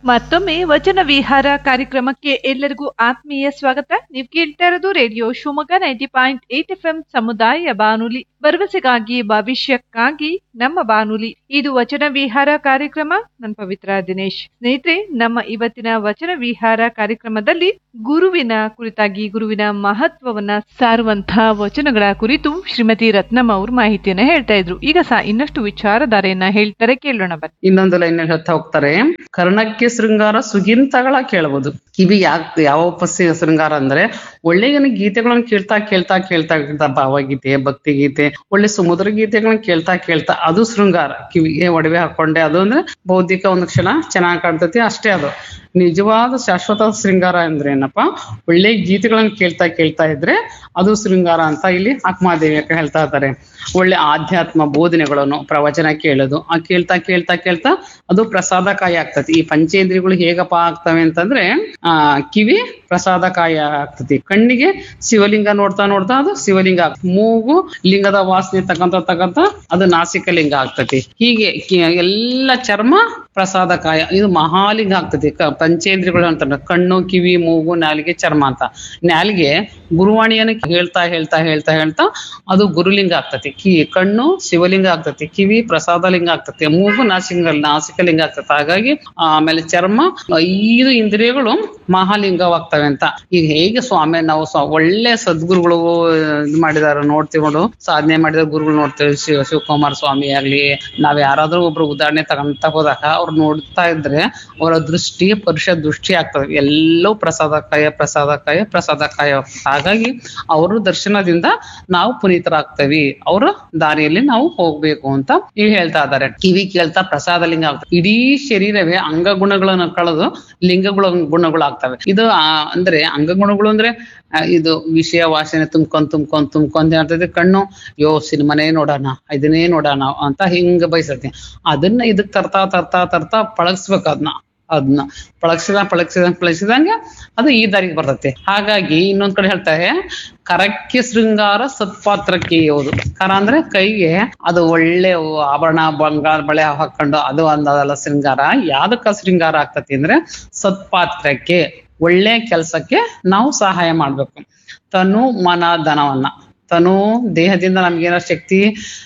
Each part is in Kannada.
ಮತ್ತೊಮ್ಮೆ ವಚನ ವಿಹಾರ ಕಾರ್ಯಕ್ರಮಕ್ಕೆ ಎಲ್ಲರಿಗೂ ಆತ್ಮೀಯ ಸ್ವಾಗತ ನೀವು ಕೇಳ್ತಾ ಇರೋದು radio Shivamogga ninety point eight F M ಸಮುದಾಯ ಬಾನುಲಿ ಭರವಸೆಗಾಗಿ ಭವಿಷ್ಯಕ್ಕಾಗಿ ನಮ್ಮ ಬಾನುಲಿ ಇದು ವಚನ ವಿಹಾರ ಕಾರ್ಯಕ್ರಮ ನನ್ನ ಪವಿತ್ರ ದಿನೇಶ್ ಸ್ನೇಹಿತರೆ ನಮ್ಮ ಇವತ್ತಿನ ವಚನ ವಿಹಾರ ಕಾರ್ಯಕ್ರಮದಲ್ಲಿ ಗುರುವಿನ ಕುರಿತಾಗಿ ಗುರುವಿನ ಮಹತ್ವವನ್ನ ಸಾರುವಂತಹ ವಚನಗಳ ಕುರಿತು ಶ್ರೀಮತಿ ರತ್ನಮ್ಮ ಅವರು ಮಾಹಿತಿಯನ್ನ ಹೇಳ್ತಾ ಇದ್ರು ಈಗ ಸಹ ಇನ್ನಷ್ಟು ವಿಚಾರಧಾರೆಯನ್ನ ಹೇಳ್ತಾರೆ ಕೇಳೋಣ ಬನ್ನಿ ಇನ್ನೊಂದು ಲೈನ್ ಹೇಳ್ತಾ ಹೋಗ್ತಾರೆ ಕರ್ಣಕ್ಕೆ ಶೃಂಗಾರ ಸುಗಿಂತಗಳ ಕೇಳಬಹುದು ಕಿವಿ ಯಾಕೆ ಯಾವ ಪಸ್ಸಿ ಶೃಂಗಾರ ಅಂದ್ರೆ ಒಳ್ಳೆಯ ಗೀತೆಗಳನ್ನ ಕೇಳ್ತಾ ಕೇಳ್ತಾ ಕೇಳ್ತಾ ಕೇಳ್ತಾ ಭಾವಗೀತೆ ಭಕ್ತಿ ಗೀತೆ ಒಳ್ಳೆ ಸಮುದ್ರ ಗೀತೆಗಳನ್ನ ಕೇಳ್ತಾ ಕೇಳ್ತಾ ಅದು ಶೃಂಗಾರ ಕಿವಿಗೆ ಒಡವೆ ಹಾಕೊಂಡೆ ಅದು ಅಂದ್ರೆ ಬೌದ್ಧಿಕ ಒಂದು ಕ್ಷಣ ಚೆನ್ನಾಗಿ ಕಾಣ್ತತಿ ಅಷ್ಟೇ ಅದು ನಿಜವಾದ ಶಾಶ್ವತ ಶೃಂಗಾರ ಅಂದ್ರೆ ಏನಪ್ಪಾ ಒಳ್ಳೆ ಗೀತೆಗಳನ್ನ ಕೇಳ್ತಾ ಕೇಳ್ತಾ ಇದ್ರೆ ಅದು ಶೃಂಗಾರ ಅಂತ ಇಲ್ಲಿ ಆತ್ಮಾದೇವಿ ಅಕ್ಕ ಹೇಳ್ತಾ ಇದ್ದಾರೆ ಒಳ್ಳೆ ಆಧ್ಯಾತ್ಮ ಬೋಧನೆಗಳನ್ನು ಪ್ರವಚನ ಕೇಳೋದು ಆ ಕೇಳ್ತಾ ಕೇಳ್ತಾ ಕೇಳ್ತಾ ಅದು ಪ್ರಸಾದಕಾಯ ಆಗ್ತತಿ ಈ ಪಂಚೇಂದ್ರಿಯಗಳು ಹೇಗಪ್ಪ ಆಗ್ತವೆ ಅಂತಂದ್ರೆ ಆ ಕಿವಿ ಪ್ರಸಾದಕಾಯ ಆಗ್ತತಿ ಕಣ್ಣಿಗೆ ಶಿವಲಿಂಗ ನೋಡ್ತಾ ನೋಡ್ತಾ ಅದು ಶಿವಲಿಂಗ ಆಗ್ತದೆ ಮೂಗು ಲಿಂಗದ ವಾಸನೆ ತಗಂತ ತಗಂತ ಅದು ನಾಸಿಕ ಲಿಂಗ ಆಗ್ತತಿ ಹೀಗೆ ಕಿ- ಎಲ್ಲ ಚರ್ಮ ಪ್ರಸಾದಕಾಯ ಇದು ಮಹಾಲಿಂಗ ಆಗ್ತತಿ ಕ- ಪಂಚೇಂದ್ರಿಯಗಳು ಅಂತಾರೆ ಕಣ್ಣು ಕಿವಿ ಮೂಗು ನಾಲಿಗೆ ಚರ್ಮ ಅಂತ ನಾಲಿಗೆ ಗುರುವಾಣಿಯನ್ನು ಹೇಳ್ತಾ ಹೇಳ್ತಾ ಹೇಳ್ತಾ ಹೇಳ್ತಾ ಅದು ಗುರುಲಿಂಗ ಆಗ್ತತಿ ಕಿ ಕಣ್ಣು ಶಿವಲಿಂಗ ಆಗ್ತತಿ ಕಿವಿ ಪ್ರಸಾದ ಲಿಂಗ ಆಗ್ತತಿ ಮೂಗು ನಾಸಿಕ ನಾಸಿಕ ಲಿಂಗ ಆಗ್ತತಿ ಹಾಗಾಗಿ ಆಮೇಲೆ ಚರ್ಮ ಐದು ಇಂದ್ರಿಯಗಳು ಮಹಾಲಿಂಗವಾಗ್ತವೆ ಅಂತ ಈಗ ಹೇಗೆ ಸ್ವಾಮಿ ನಾವು ಸ್ವ- ಒಳ್ಳೆ ಸದ್ಗುರುಗಳು ಇದು ಮಾಡಿದಾರ ನೋಡ್ತೀವಿ ಸಾಧನೆ ಮಾಡಿದ ಗುರುಗಳು ನೋಡ್ತೇವೆ ಶಿವ ಶಿವಕುಮಾರ ಸ್ವಾಮಿ ಆಗ್ಲಿ ನಾವ್ ಯಾರಾದ್ರೂ ಒಬ್ರು ಉದಾಹರಣೆ ತಗೊಂತ ಹೋದಾಗ ಅವ್ರು ನೋಡ್ತಾ ಇದ್ರೆ ಅವರ ದೃಷ್ಟಿ ಪರುಷ ದೃಷ್ಟಿ ಆಗ್ತದೆ ಎಲ್ಲವೂ ಪ್ರಸಾದಕಾಯ ಪ್ರಸಾದಕಾಯ ಪ್ರಸಾದಕಾಯ ಹಾಗಾಗಿ ಅವ್ರ ದರ್ಶನದಿಂದ ನಾವು ಪುನೀತರಾಗ್ತೇವಿ ಅವರ ದಾರಿಯಲ್ಲಿ ನಾವು ಹೋಗ್ಬೇಕು ಅಂತ ಈಗ ಹೇಳ್ತಾ ಇದ್ದಾರೆ ಕಿವಿ ಕೇಳ್ತಾ ಪ್ರಸಾದ ಲಿಂಗ ಆಗ್ತದೆ ಇಡೀ ಶರೀರವೇ ಅಂಗಗುಣಗಳನ್ನು ಕಳೆದು ಲಿಂಗಗಳ ಗುಣಗಳಾಗ್ತವೆ ಇದು ಆ, ಅಂದ್ರೆ ಅಂಗಗುಣಗಳು ಅಂದ್ರೆ ಆ, ಇದು ವಿಷಯ ವಾಸನೆ ತುಂಬ್ಕೊಂಡ್ ತುಂಬ್ಕೊಂಡ್ ತುಂಬ್ಕೊಂಡ್ ಏನಾಗ್ತದೆ ಕಣ್ಣು ಯೋ ಸಿನಿಮಾನೇ ನೋಡೋಣ ಇದನ್ನೇ ನೋಡೋಣ ಅಂತ ಹಿಂಗ ಬಯಸತ್ತೆ ಅದನ್ನ ಇದಕ್ ತರ್ತಾ ತರ್ತಾ ತರ್ತಾ ಪಳಗಿಸ್ಬೇಕು ಅದನ್ನ ಅದನ್ನ ಪಳಗ್ಸಿದ ಪಳಗ್ಸಿದ ಪಳಗಿಸಿದಂಗೆ ಅದು ಈ ದಾರಿಗೆ ಬರ್ತೈತೆ ಹಾಗಾಗಿ ಇನ್ನೊಂದ್ ಕಡೆ ಹೇಳ್ತಾರೆ ಕರಕ್ಕೆ ಶೃಂಗಾರ ಸತ್ಪಾತ್ರಕ್ಕೆ ಇಯೋದು ಕರ ಅಂದ್ರೆ ಕೈಗೆ ಅದು ಒಳ್ಳೆ ಆಭರಣ ಬಂಗಾರ ಬಳೆ ಹಾಕೊಂಡು ಅದು ಅಂದದಲ್ಲ ಶೃಂಗಾರ ಯಾವ್ದಕ್ಕ ಶೃಂಗಾರ ಆಗ್ತತಿ ಅಂದ್ರೆ ಸತ್ಪಾತ್ರಕ್ಕೆ ಒಳ್ಳೆ ಕೆಲಸಕ್ಕೆ ನಾವು ಸಹಾಯ ಮಾಡ್ಬೇಕು ತನು ಮನ ಧನವನ್ನ ತನು ದೇಹದಿಂದ ನಮ್ಗೇನೋ ಶಕ್ತಿ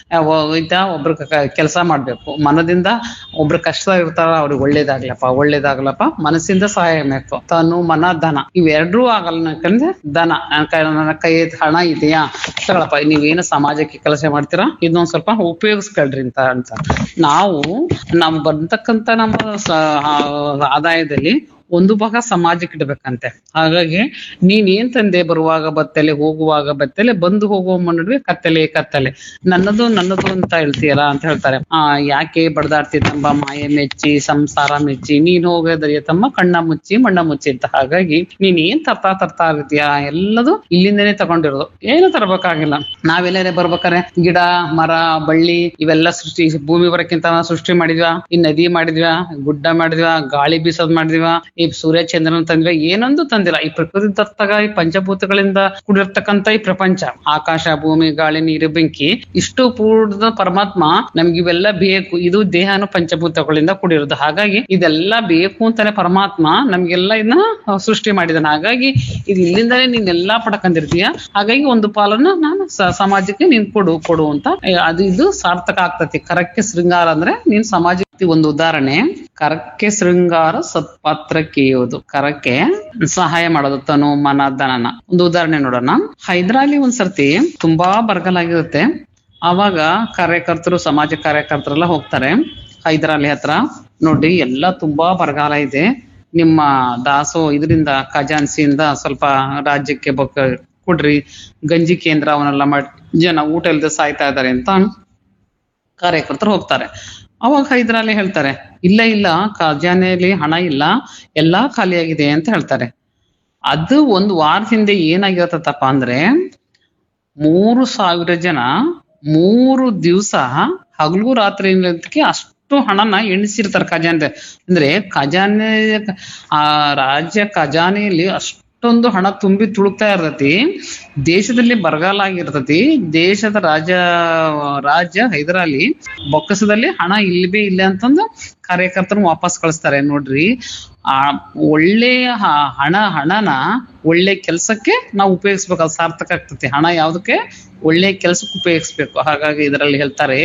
ಇದ್ದ ಒಬ್ರ ಕೆಲಸ ಮಾಡ್ಬೇಕು ಮನದಿಂದ ಒಬ್ರು ಕಷ್ಟ ಇರ್ತಾರ ಅವ್ರಿಗೆ ಒಳ್ಳೇದಾಗ್ಲಪ್ಪ ಒಳ್ಳೇದಾಗ್ಲಪ್ಪ ಮನಸ್ಸಿಂದ ಸಹಾಯ ಬೇಕು ತನು ಮನ ಧನ ಇವೆರಡೂ ಆಗಲ್ಲ ಯಾಕಂದ್ರೆ ಧನ ನನ್ನ ಕೈ ನನ್ನ ಕೈ ಹಣ ಇದೆಯಾ ತಗೊಳಪ್ಪ ನೀವೇನು ಸಮಾಜಕ್ಕೆ ಕೆಲಸ ಮಾಡ್ತೀರಾ ಇದನ್ನೊಂದ್ ಸ್ವಲ್ಪ ಉಪಯೋಗಿಸ್ಕೊಳ್ರಿ ಅಂತ ಅಂತ ನಾವು ನಮ್ ಬರ್ತಕ್ಕಂತ ನಮ್ಮ ಸ- ಆ- ಆದಾಯದಲ್ಲಿ ಒಂದು ಭಾಗ ಸಮಾಜಕ್ಕೆ ಇಡ್ಬೇಕಂತೆ ಹಾಗಾಗಿ ನೀನ್ ಏನ್ ತಂದೆ ಬರುವಾಗ ಬತ್ತಲೆ ಹೋಗುವಾಗ ಬತ್ತಲೆ ಬಂದು ಹೋಗುವ ನಡುವೆ ಕತ್ತಲೆ ಕತ್ತಲೆ ನನ್ನದು ನನ್ನದು ಅಂತ ಹೇಳ್ತೀಯಲ್ಲ ಅಂತ ಹೇಳ್ತಾರೆ ಆ ಯಾಕೆ ಬಡದಾಡ್ತಿ ತಮ್ಮ ಮಾಯೆ ಮೆಚ್ಚಿ ಸಂಸಾರ ಮೆಚ್ಚಿ ನೀನ್ ಹೋಗೋದರಿಯ ತಮ್ಮ ಕಣ್ಣ ಮುಚ್ಚಿ ಮಣ್ಣ ಮುಚ್ಚಿ ಅಂತ ಹಾಗಾಗಿ ನೀನ್ ಏನ್ ತರ್ತಾ ತರ್ತಾ ಇರ್ತೀಯ ಎಲ್ಲದು ಇಲ್ಲಿಂದನೇ ತಗೊಂಡಿರೋದು ಏನು ತರಬೇಕಾಗಿಲ್ಲ ನಾವೆಲ್ಲರೇ ಬರ್ಬೇಕಾರೆ ಗಿಡ ಮರ ಬಳ್ಳಿ ಇವೆಲ್ಲ ಸೃಷ್ಟಿ ಭೂಮಿ ಬರಕ್ಕಿಂತ ನಾವು ಸೃಷ್ಟಿ ಮಾಡಿದ್ವಾ ಈ ನದಿ ಮಾಡಿದ್ವಾ ಗುಡ್ಡ ಮಾಡಿದ್ವಾ ಗಾಳಿ ಬೀಸೋದ್ ಮಾಡಿದ್ವಾ ಈ ಸೂರ್ಯ ಚಂದ್ರನ ತಂದ್ವಾ ಏನೊಂದು ತಂದಿಲ್ಲ ಈ ಪ್ರಕೃತಿ ದತ್ತಗ ಈ ಪಂಚಭೂತಗಳಿಂದ ಕೂಡಿರ್ತಕ್ಕಂತ ಈ ಪ್ರಪಂಚ ಆಕಾಶ ಭೂಮಿ ಗಾಳಿ ನೀರು ಬೆಂಕಿ ಇಷ್ಟು ಪೂರ್ಣ ಪರಮಾತ್ಮ ನಮ್ಗೆ ಇವೆಲ್ಲ ಬೇಕು ಇದು ದೇಹನು ಪಂಚಭೂತಗಳಿಂದ ಕೂಡಿರೋದು ಹಾಗಾಗಿ ಇದೆಲ್ಲ ಬೇಕು ಅಂತಾನೆ ಪರಮಾತ್ಮ ನಮ್ಗೆಲ್ಲ ಇದನ್ನ ಸೃಷ್ಟಿ ಮಾಡಿದಾನೆ ಹಾಗಾಗಿ ಇದು ಇಲ್ಲಿಂದಲೇ ನೀನೆಲ್ಲಾ ಪಡ್ಕೊಂಡಿರ್ತೀಯ ಹಾಗಾಗಿ ಒಂದು ಪಾಲನ್ನ ನಾನು ಸ- ಸಮಾಜಕ್ಕೆ ನೀನ್ ಕೊಡು ಕೊಡು ಅಂತ ಏ, ಅದು ಇದು ಸಾರ್ಥಕ ಆಗ್ತತಿ ಕರಕ್ಕೆ ಶೃಂಗಾರ ಅಂದ್ರೆ ನೀನ್ ಸಮಾಜಕ್ಕೆ ಒಂದು ಉದಾಹರಣೆ ಕರಕ್ಕೆ ಶೃಂಗಾರ ಸತ್ಪಾತ್ರಕ್ಕೆಯುವುದು ಕರಕ್ಕೆ ಸಹಾಯ ಮಾಡೋದು ತನು ಮನ ಧನನ ಒಂದು ಉದಾಹರಣೆ ನೋಡೋಣ ಹೈದ್ರಾಲಿ ಒಂದ್ಸರ್ತಿ ತುಂಬಾ ಬರಗಾಲಾಗಿರುತ್ತೆ ಅವಾಗ ಕಾರ್ಯಕರ್ತರು ಸಮಾಜ ಕಾರ್ಯಕರ್ತರೆಲ್ಲ ಹೋಗ್ತಾರೆ ಹೈದರಾಲಿ ಹತ್ರ ನೋಡಿ ಎಲ್ಲ ತುಂಬಾ ಬರಗಾಲ ಇದೆ ನಿಮ್ಮ ದಾಸೋ ಇದರಿಂದ ಖಜಾನ್ಸಿಯಿಂದ ಸ್ವಲ್ಪ ರಾಜ್ಯಕ್ಕೆ ಬೊಕ್ಕ ಕೊಡ್ರಿ ಗಂಜಿ ಕೇಂದ್ರ ಅವನ್ನೆಲ್ಲ ಮಾಡಿ ಜನ ಊಟ ಇಲ್ಲದೆ ಸಾಯ್ತಾ ಇದ್ದಾರೆ ಅಂತ ಕಾರ್ಯಕರ್ತರು ಹೋಗ್ತಾರೆ ಅವಾಗ ಹೈದರಾಲಿ ಹೇಳ್ತಾರೆ ಇಲ್ಲ ಇಲ್ಲ ಖಜಾನೆಯಲ್ಲಿ ಹಣ ಇಲ್ಲ ಎಲ್ಲಾ ಖಾಲಿಯಾಗಿದೆ ಅಂತ ಹೇಳ್ತಾರೆ ಅದು ಒಂದು ವಾರದ ಹಿಂದೆ ಏನಾಗಿರತ್ತಪ್ಪ ಅಂದ್ರೆ ಮೂರು ಸಾವಿರ ಜನ ಮೂರು ದಿವಸ ಹಗಲು ರಾತ್ರಿ ಅನ್ನೋದಕ್ಕೆ ಅಷ್ಟು ಹಣನ ಎಣಿಸಿರ್ತಾರೆ ಖಜಾನೆ ಅಂದ್ರೆ ಖಜಾನೆ ಆ ರಾಜ್ಯ ಖಜಾನೆಯಲ್ಲಿ ಅಷ್ಟೊಂದು ಹಣ ತುಂಬಿ ತುಳುಕ್ತಾ ಇರ್ತೈತಿ ದೇಶದಲ್ಲಿ ಬರಗಾಲ ಆಗಿರ್ತತಿ ದೇಶದ ರಾಜ ರಾಜ್ಯ ಹೈದರಾಲಿ ಬೊಕ್ಕಸದಲ್ಲಿ ಹಣ ಇಲ್ವೇ ಇಲ್ಲ ಅಂತಂದು ಕಾರ್ಯಕರ್ತರು ವಾಪಸ್ ಕಳಿಸ್ತಾರೆ ನೋಡ್ರಿ ಆ ಒಳ್ಳೆಯ ಹ- ಹಣ ಹಣನ ಒಳ್ಳೆ ಕೆಲಸಕ್ಕೆ ನಾವು ಉಪಯೋಗಿಸ್ಬೇಕು ಅದು ಸಾರ್ಥಕ ಆಗ್ತತಿ ಹಣ ಯಾವ್ದಕ್ಕೆ ಒಳ್ಳೆ ಕೆಲಸಕ್ಕೆ ಉಪಯೋಗಿಸ್ಬೇಕು ಹಾಗಾಗಿ ಇದರಲ್ಲಿ ಹೇಳ್ತಾರೆ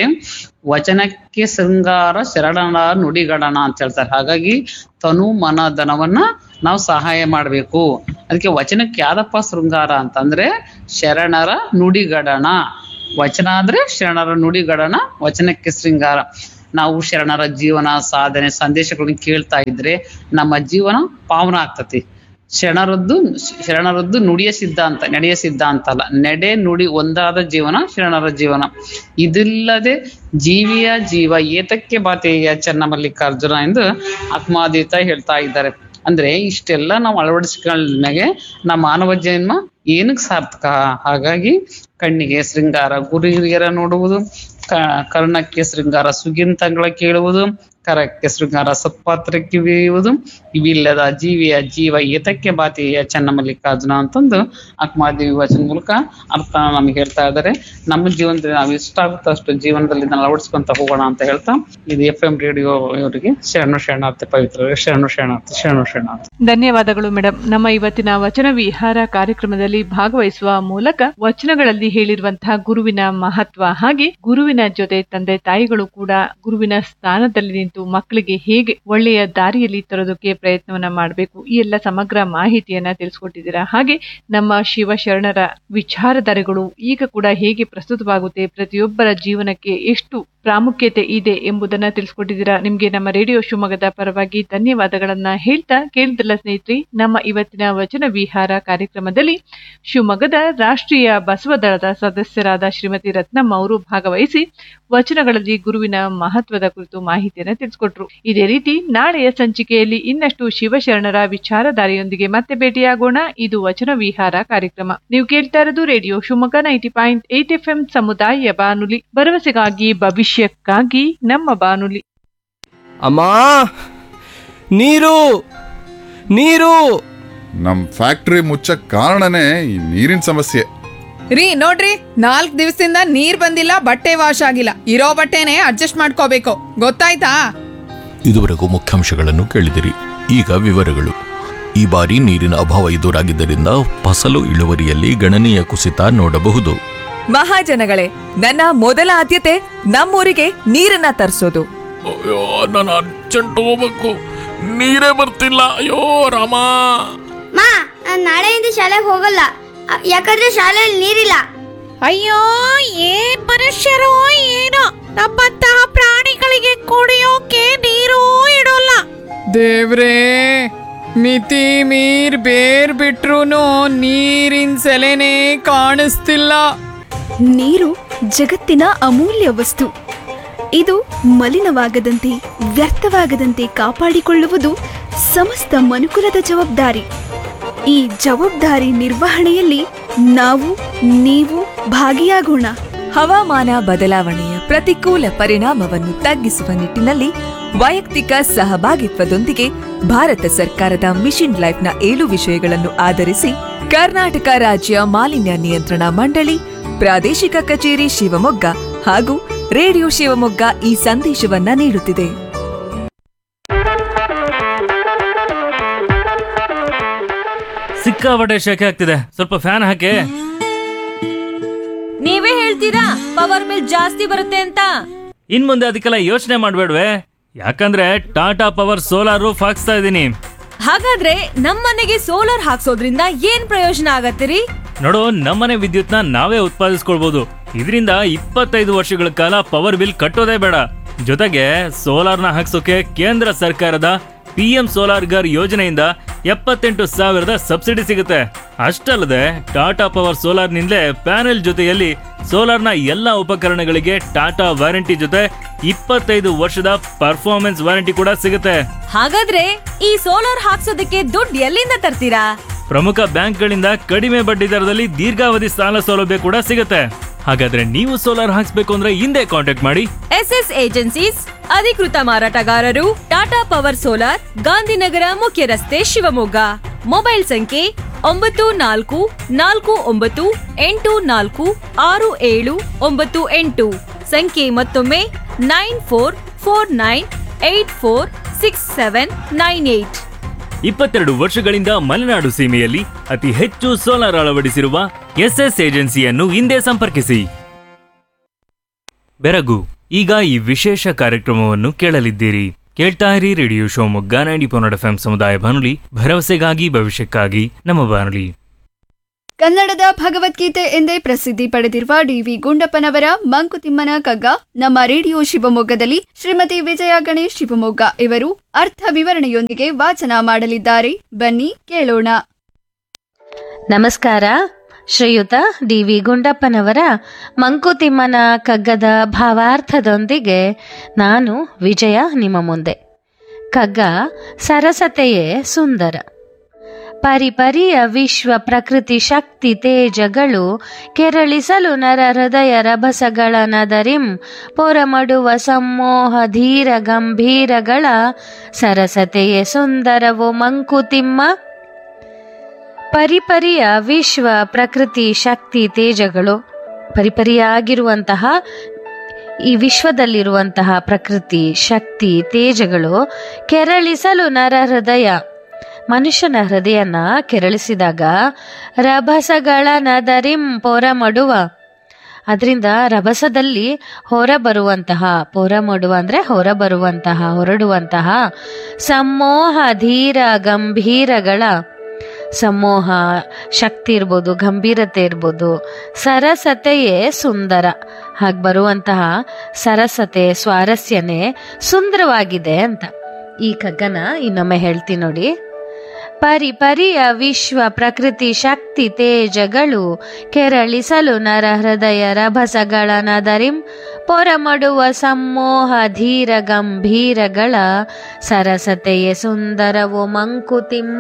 ವಚನಕ್ಕೆ ಶೃಂಗಾರ ಶರಣನ ನುಡಿಗಡಣ ಅಂತ ಹೇಳ್ತಾರೆ ಹಾಗಾಗಿ ತನು ಮನ ಧನವನ್ನ ನಾವು ಸಹಾಯ ಮಾಡ್ಬೇಕು ಅದಕ್ಕೆ ವಚನಕ್ಕೆ ಯಾವ್ದಪ್ಪ ಶೃಂಗಾರ ಅಂತಂದ್ರೆ ಶರಣರ ನುಡಿಗಡಣ ವಚನ ಅಂದ್ರೆ ಶರಣರ ನುಡಿಗಡಣ ವಚನಕ್ಕೆ ಶೃಂಗಾರ ನಾವು ಶರಣರ ಜೀವನ ಸಾಧನೆ ಸಂದೇಶಗಳನ್ನ ಕೇಳ್ತಾ ಇದ್ರೆ ನಮ್ಮ ಜೀವನ ಪಾವನ ಆಗ್ತತಿ ಶರಣರದ್ದು ಶರಣರದ್ದು ನುಡಿಯ ಸಿದ್ಧಾಂತ ನಡೆಯ ಸಿದ್ಧಾಂತ ಅಲ್ಲ ನಡೆ ನುಡಿ ಒಂದಾದ ಜೀವನ ಶರಣರ ಜೀವನ ಇದಿಲ್ಲದೆ ಜೀವಿಯ ಜೀವ ಏತಕ್ಕೆ ಬಾತೆಯ ಚೆನ್ನ ಮಲ್ಲಿಕಾರ್ಜುನ ಎಂದು ಆತ್ಮಾದೀತ ಹೇಳ್ತಾ ಇದ್ದಾರೆ ಅಂದ್ರೆ ಇಷ್ಟೆಲ್ಲ ನಾವು ಅಳವಡಿಸ್ಕೊಂಡ್ಮೇಲೆ ನಮ್ಮ ಮಾನವ ಜನ್ಮ ಏನಕ್ಕೆ ಸಾರ್ಥಕ ಹಾಗಾಗಿ ಕಣ್ಣಿಗೆ ಶೃಂಗಾರ ಗುರು ಹಿರಿಯರ ನೋಡುವುದು ಕ- ಕರ್ಣಕ್ಕೆ ಶೃಂಗಾರ ಸುಗಿಂತಗಳ ಕೇಳುವುದು ಕರಕ್ಕೆ ಶೃಂಗಾರ ಸತ್ಪಾತ್ರ ಕಿವಿಯುವುದು ಇವಿಲ್ಲದ ಜೀವಿಯ ಜೀವ ಏತಕ್ಕೆ ಬಾತಿಯ ಚೆನ್ನ ಮಲ್ಲಿಕಾರ್ಜುನ ಅಂತಂದು ಅಕ್ಮಾದೇವಿ ವಚನ ಮೂಲಕ ಅರ್ಥ ನಮಗೆ ಹೇಳ್ತಾ ಇದ್ದಾರೆ ನಮ್ಮ ಜೀವನದಲ್ಲಿ ನಾವು ಎಷ್ಟಾಗುತ್ತೋ ಅಷ್ಟು ಜೀವನದಲ್ಲಿ ಇದನ್ನ ಅಳವಡಿಸ್ಕೊಂತ ಹೋಗೋಣ ಅಂತ ಹೇಳ್ತಾ ಇದು ಎಫ್ ಎಂ ರೇಡಿಯೋ ಇವರಿಗೆ ಶರಣು ಶರಣಾರ್ಥಿ ಪವಿತ್ರ ಶರಣು ಶರಣಾರ್ಥಿ ಶರಣು ಶರಣಾರ್ಥಿ ಧನ್ಯವಾದಗಳು ಮೇಡಮ್ ನಮ್ಮ ಇವತ್ತಿನ ವಚನ ವಿಹಾರ ಕಾರ್ಯಕ್ರಮದಲ್ಲಿ ಭಾಗವಹಿಸುವ ಮೂಲಕ ವಚನಗಳಲ್ಲಿ ಹೇಳಿರುವಂತಹ ಗುರುವಿನ ಮಹತ್ವ ಹಾಗೆ ಗುರುವಿನ ಜೊತೆ ತಂದೆ ತಾಯಿಗಳು ಕೂಡ ಗುರುವಿನ ಸ್ಥಾನದಲ್ಲಿ ನಿಂತು ಮಕ್ಕಳಿಗೆ ಹೇಗೆ ಒಳ್ಳೆಯ ದಾರಿಯಲ್ಲಿ ತರೋದಕ್ಕೆ ಪ್ರಯತ್ನವನ್ನ ಮಾಡಬೇಕು ಈ ಎಲ್ಲ ಸಮಗ್ರ ಮಾಹಿತಿಯನ್ನ ತಿಳಿಸ್ಕೊಟ್ಟಿದ್ದೀರಾ ಹಾಗೆ ನಮ್ಮ ಶಿವಶರಣರ ವಿಚಾರಧಾರೆಗಳು ಈಗ ಕೂಡ ಹೇಗೆ ಪ್ರಸ್ತುತವಾಗುತ್ತೆ ಪ್ರತಿಯೊಬ್ಬರ ಜೀವನಕ್ಕೆ ಎಷ್ಟು ಪ್ರಾಮುಖ್ಯತೆ ಇದೆ ಎಂಬುದನ್ನ ತಿಳಿಸ್ಕೊಟ್ಟಿದ್ದೀರಾ ನಿಮ್ಗೆ ನಮ್ಮ ರೇಡಿಯೋ ಶಿವಮೊಗ್ಗದ ಪರವಾಗಿ ಧನ್ಯವಾದಗಳನ್ನ ಹೇಳ್ತಾ ಕೇಳಿದಲ್ಲ ಸ್ನೇಹಿತರೆ ನಮ್ಮ ಇವತ್ತಿನ ವಚನ ವಿಹಾರ ಕಾರ್ಯಕ್ರಮದಲ್ಲಿ ಶಿವಮೊಗ್ಗದ ರಾಷ್ಟ್ರೀಯ ಬಸವ ದಳದ ಸದಸ್ಯರಾದ ಶ್ರೀಮತಿ ರತ್ನಮ್ಮ ಅವರು ಭಾಗವಹಿಸಿ ವಚನಗಳಲ್ಲಿ ಗುರುವಿನ ಮಹತ್ವದ ಕುರಿತು ಮಾಹಿತಿಯನ್ನ ತಿಳಿಸ್ಕೊಟ್ರು ಇದೇ ರೀತಿ ನಾಳೆಯ ಸಂಚಿಕೆಯಲ್ಲಿ ಇನ್ನಷ್ಟು ಶಿವಶರಣರ ವಿಚಾರಧಾರೆಯೊಂದಿಗೆ ಮತ್ತೆ ಭೇಟಿಯಾಗೋಣ ಇದು ವಚನ ವಿಹಾರ ಕಾರ್ಯಕ್ರಮ ನೀವು ಕೇಳ್ತಾ ಇರೋದು radio Shivamogga ninety point eight F M ಸಮುದಾಯ ಬಾನುಲಿ ಭರವಸೆಗಾಗಿ ಭವಿಷ್ಯಕ್ಕಾಗಿ ನಮ್ಮ ಬಾನುಲಿ ಅಮ್ಮ ನೀರು ನೀರು ನಮ್ ಫ್ಯಾಕ್ಟ್ರಿ ಮುಚ್ಚಕ್ ಕಾರಣನೇ ಈ ನೀರಿನ ಸಮಸ್ಯೆ ರೀ ನೋಡ್ರಿ ನಾಲ್ಕ್ ದಿವಸದಿಂದ ನೀರ್ ಬಂದಿಲ್ಲ ಬಟ್ಟೆ ವಾಶ್ ಆಗಿಲ್ಲ ಇರೋ ಬಟ್ಟೆನೆ ಅಡ್ಜಸ್ಟ್ ಮಾಡ್ಕೋಬೇಕು ಗೊತ್ತಾಯ್ತಾ ಇದುವರೆಗೂ ಮುಖ್ಯಾಂಶಗಳನ್ನು ಕೇಳಿದಿರಿ ಈಗ ವಿವರಗಳು ಈ ಬಾರಿ ನೀರಿನ ಅಭಾವ ಎದುರಾಗಿದ್ದರಿಂದ ಫಸಲು ಇಳುವರಿಯಲ್ಲಿ ಗಣನೀಯ ಕುಸಿತ ನೋಡಬಹುದು ಮಹಾಜನಗಳೇ ನನ್ನ ಮೊದಲ ಆದ್ಯತೆ ನಮ್ಮೂರಿಗೆ ನೀರನ್ನ ತರಿಸೋದು ಅಯ್ಯೋ ನಾನು ಅರ್ಜೆಂಟ್ ಹೋಗ್ಬೇಕು ನೀರೇ ಬರ್ತಿಲ್ಲ ಅಯ್ಯೋ ರಾಮ ಮಾ ನಾನ್ ನಾಳೆಯಿಂದ ಶಾಲೆಗೆ ಹೋಗಲ್ಲ ಅ, ಯಾಕಂದ್ರೆ ಶಾಲೆಯಲ್ಲಿ ನೀರಿಲ್ಲ ಅಯ್ಯೋ ಏನ್ ಮನುಷ್ಯರು ಏನೋ ನಮ್ಮಂತಹ ಪ್ರಾಣಿಗಳಿಗೆ ಕುಡಿಯೋಕೆ ನೀರು ಇಡೋಲ್ಲ ದೇವ್ರೇ ಮಿತಿ ಮೀರ್ ಬೇರ್ ಬಿಟ್ರುನು ನೀರಿನ ಸೆಲೆನೇ ಕಾಣಿಸ್ತಿಲ್ಲ ನೀರು ಜಗತ್ತಿನ ಅಮೂಲ್ಯ ವಸ್ತು ಇದು ಮಲಿನವಾಗದಂತೆ ವ್ಯರ್ಥವಾಗದಂತೆ ಕಾಪಾಡಿಕೊಳ್ಳುವುದು ಸಮಸ್ತ ಮನುಕುಲದ ಜವಾಬ್ದಾರಿ ಈ ಜವಾಬ್ದಾರಿ ನಿರ್ವಹಣೆಯಲ್ಲಿ ನಾವು ನೀವು ಭಾಗಿಯಾಗೋಣ ಹವಾಮಾನ ಬದಲಾವಣೆಯ ಪ್ರತಿಕೂಲ ಪರಿಣಾಮವನ್ನು ತಗ್ಗಿಸುವ ನಿಟ್ಟಿನಲ್ಲಿ ವೈಯಕ್ತಿಕ ಸಹಭಾಗಿತ್ವದೊಂದಿಗೆ ಭಾರತ ಸರ್ಕಾರದ ಮಿಷನ್ ಲೈಫ್ನ ಏಳು ವಿಷಯಗಳನ್ನು ಆಧರಿಸಿ ಕರ್ನಾಟಕ ರಾಜ್ಯ ಮಾಲಿನ್ಯ ನಿಯಂತ್ರಣ ಮಂಡಳಿ ಪ್ರಾದೇಶಿಕ ಕಚೇರಿ ಶಿವಮೊಗ್ಗ ಹಾಗೂ ರೇಡಿಯೋ ಶಿವಮೊಗ್ಗ ಈ ಸಂದೇಶವನ್ನ ನೀಡುತ್ತಿದೆ ಸಿಕ್ಕಾಪಟ್ಟೆ ಶೆಕೆ ಆಗ್ತಿದೆ ಸ್ವಲ್ಪ ಫ್ಯಾನ್ ಹಾಕಿ ನೀವೇ ಹೇಳ್ತೀರಾ ಪವರ್ ಬಿಲ್ ಜಾಸ್ತಿ ಬರುತ್ತೆ ಅಂತ ಇನ್ ಮುಂದೆ ಅದಕ್ಕೆಲ್ಲ ಯೋಚನೆ ಮಾಡ್ಬೇಡ್ವೆ ಯಾಕಂದ್ರೆ ಟಾಟಾ ಪವರ್ ಸೋಲಾರ್ ರೂಫ್ ಹಾಕ್ಸ್ತಾ ಇದ್ದೀನಿ ಹಾಗಾದ್ರೆ ನಮ್ಮನೆಗೆ ಸೋಲಾರ್ ಹಾಕ್ಸೋದ್ರಿಂದ ಏನ್ ಪ್ರಯೋಜನ ಆಗತ್ತಿರಿ ನೋಡು ನಮ್ಮನೆ ವಿದ್ಯುತ್ನ ನಾವೇ ಉತ್ಪಾದಿಸ್ಕೊಳ್ಬಹುದು ಇದರಿಂದ ಇಪ್ಪತ್ತೈದು ವರ್ಷಗಳ ಕಾಲ ಪವರ್ ಬಿಲ್ ಕಟ್ಟೋದೇ ಬೇಡ ಜೊತೆಗೆ ಸೋಲಾರ್ನ ಹಾಕ್ಸೋಕೆ ಕೇಂದ್ರ ಸರ್ಕಾರದ ಪಿ ಎಂ ಸೋಲಾರ್ ಗರ್ ಯೋಜನೆಯಿಂದ ಎಪ್ಪತ್ತೆಂಟು ಸಾವಿರದ ಸಬ್ಸಿಡಿ ಸಿಗುತ್ತೆ ಅಷ್ಟಲ್ಲದೆ ಟಾಟಾ ಪವರ್ ಸೋಲಾರ್ನಿಂದಲೇ ಪ್ಯಾನೆಲ್ ಜೊತೆಯಲ್ಲಿ ಸೋಲಾರ್ನ ಎಲ್ಲ ಉಪಕರಣಗಳಿಗೆ ಟಾಟಾ ವಾರಂಟಿ ಜೊತೆ ಇಪ್ಪತ್ತೈದು ವರ್ಷದ ಪರ್ಫಾರ್ಮೆನ್ಸ್ ವಾರಂಟಿ ಕೂಡ ಸಿಗುತ್ತೆ ಹಾಗಾದ್ರೆ ಈ ಸೋಲಾರ್ ಹಾಕ್ಸೋದಕ್ಕೆ ದುಡ್ಡು ಎಲ್ಲಿಂದ ತರ್ತೀರಾ ಪ್ರಮುಖ ಬ್ಯಾಂಕ್ಗಳಿಂದ ಕಡಿಮೆ ಬಡ್ಡಿ ದರದಲ್ಲಿ ದೀರ್ಘಾವಧಿ ಸಾಲ ಸೌಲಭ್ಯ ಕೂಡ ಸಿಗುತ್ತೆ ಹಾಗಾದ್ರೆ ನೀವು ಸೋಲಾರ್ ಹಾಕ್ಸ್ಬೇಕು ಅಂದ್ರೆ ಹಿಂದೆ ಕಾಂಟ್ಯಾಕ್ಟ್ ಮಾಡಿ ಎಸ್ ಎಸ್ ಏಜೆನ್ಸೀಸ್ ಅಧಿಕೃತ ಮಾರಾಟಗಾರರು ಟಾಟಾ ಪವರ್ ಸೋಲಾರ್ ಗಾಂಧಿನಗರ ಮುಖ್ಯ ರಸ್ತೆ ಶಿವಮೊಗ್ಗ ಮೊಬೈಲ್ ಸಂಖ್ಯೆ ಒಂಬತ್ತು ನಾಲ್ಕು ನಾಲ್ಕು ಒಂಬತ್ತು ಎಂಟು ನಾಲ್ಕು ಆರು ಏಳು ಒಂಬತ್ತು ಎಂಟು ಸಂಖ್ಯೆ ಮತ್ತೊಮ್ಮೆ nine four four nine eight four six seven nine eight ಇಪ್ಪತ್ತೆರಡು ವರ್ಷಗಳಿಂದ ಮಲೆನಾಡು ಸೀಮೆಯಲ್ಲಿ ಅತಿ ಹೆಚ್ಚು ಸೋಲಾರ್ ಅಳವಡಿಸಿರುವ ಎಸ್ಎಸ್ ಏಜೆನ್ಸಿಯನ್ನು ಹಿಂದೆ ಸಂಪರ್ಕಿಸಿ ಬೆರಗು ಈಗ ಈ ವಿಶೇಷ ಕಾರ್ಯಕ್ರಮವನ್ನು ಕೇಳಲಿದ್ದೀರಿ ಕೇಳ್ತಾ ಇರಿ ರೇಡಿಯೋ ಶಿವಮೊಗ್ಗ ನೈಂಟಿ ಪೊನ್ನಡ ಎಫ್ ಸಮುದಾಯ ಬಾನುಲಿ ಭರವಸೆಗಾಗಿ ಭವಿಷ್ಯಕ್ಕಾಗಿ ನಮ್ಮ ಬಾನುಲಿ ಕನ್ನಡದ ಭಗವದ್ಗೀತೆ ಎಂದೇ ಪ್ರಸಿದ್ಧಿ ಪಡೆದಿರುವ ಡಿವಿ ಗುಂಡಪ್ಪನವರ ಮಂಕುತಿಮ್ಮನ ಕಗ್ಗ ನಮ್ಮ ರೇಡಿಯೋ ಶಿವಮೊಗ್ಗದಲ್ಲಿ ಶ್ರೀಮತಿ ವಿಜಯ ಗಣೇಶ್ ಶಿವಮೊಗ್ಗ ಇವರು ಅರ್ಥ ವಿವರಣೆಯೊಂದಿಗೆ ವಾಚನ ಮಾಡಲಿದ್ದಾರೆ ಬನ್ನಿ ಕೇಳೋಣ ನಮಸ್ಕಾರ ಶ್ರೀಯುತ ಡಿ ವಿ ಗುಂಡಪ್ಪನವರ ಮಂಕುತಿಮ್ಮನ ಕಗ್ಗದ ಭಾವಾರ್ಥದೊಂದಿಗೆ ನಾನು ವಿಜಯ ನಿಮ್ಮ ಮುಂದೆ ಕಗ್ಗ ಸರಸತೆಯೇ ಸುಂದರ ಪರಿಪರಿಯ ವಿಶ್ವ ಪ್ರಕೃತಿ ಶಕ್ತಿ ತೇಜಗಳು ಕೆರಳಿಸಲು ನರ ಹೃದಯ ರಭಸಗಳ ನದರಿಂ ಪೊರಮಡುವ ಸಮ್ಮೋಹ ಧೀರ ಗಂಭೀರಗಳ ಸರಸತೆಯೇ ಸುಂದರವು ಮಂಕುತಿಮ್ಮ ಪರಿಪರಿಯ ವಿಶ್ವ ಪ್ರಕೃತಿ ಶಕ್ತಿ ತೇಜಗಳು ಪರಿಪರಿಯಾಗಿರುವಂತಹ ಈ ವಿಶ್ವದಲ್ಲಿರುವಂತಹ ಪ್ರಕೃತಿ ಶಕ್ತಿ ತೇಜಗಳು ಕೆರಳಿಸಲು ನರ ಹೃದಯ ಮನುಷ್ಯನ ಹೃದಯನ ಕೆರಳಿಸಿದಾಗ ರಭಸಗಳ ನದರಿಂ ಪೊರಮಡುವ ಅದರಿಂದ ರಭಸದಲ್ಲಿ ಹೊರಬರುವಂತಹ ಪೊರಮಡುವ ಅಂದ್ರೆ ಹೊರಬರುವಂತಹ ಹೊರಡುವಂತಹ ಸಮೋಹ ಧೀರ ಗಂಭೀರಗಳ ಸಮೋಹ ಶಕ್ತಿ ಇರ್ಬೋದು ಗಂಭೀರತೆ ಇರ್ಬೋದು ಸರಸತೆಯೇ ಸುಂದರ ಹಾಗೆ ಬರುವಂತಹ ಸರಸತೆ ಸ್ವಾರಸ್ಯನೇ ಸುಂದರವಾಗಿದೆ ಅಂತ ಈ ಕಗ್ಗನ ಇನ್ನೊಮ್ಮೆ ಹೇಳ್ತೀನಿ ನೋಡಿ ಪರಿಪರಿಯ ವಿಶ್ವ ಪ್ರಕೃತಿ ಶಕ್ತಿ ತೇಜಗಳು ಕೆರಳಿಸಲು ನರ ಹೃದಯ ರಭಸಗಳ ನದರಿಂ ಪೊರಮಡುವ ಸಮೋಹ ಧೀರ ಗಂಭೀರಗಳ ಸರಸತೆಯೇ ಸುಂದರವು ಮಂಕುತಿಮ್ಮ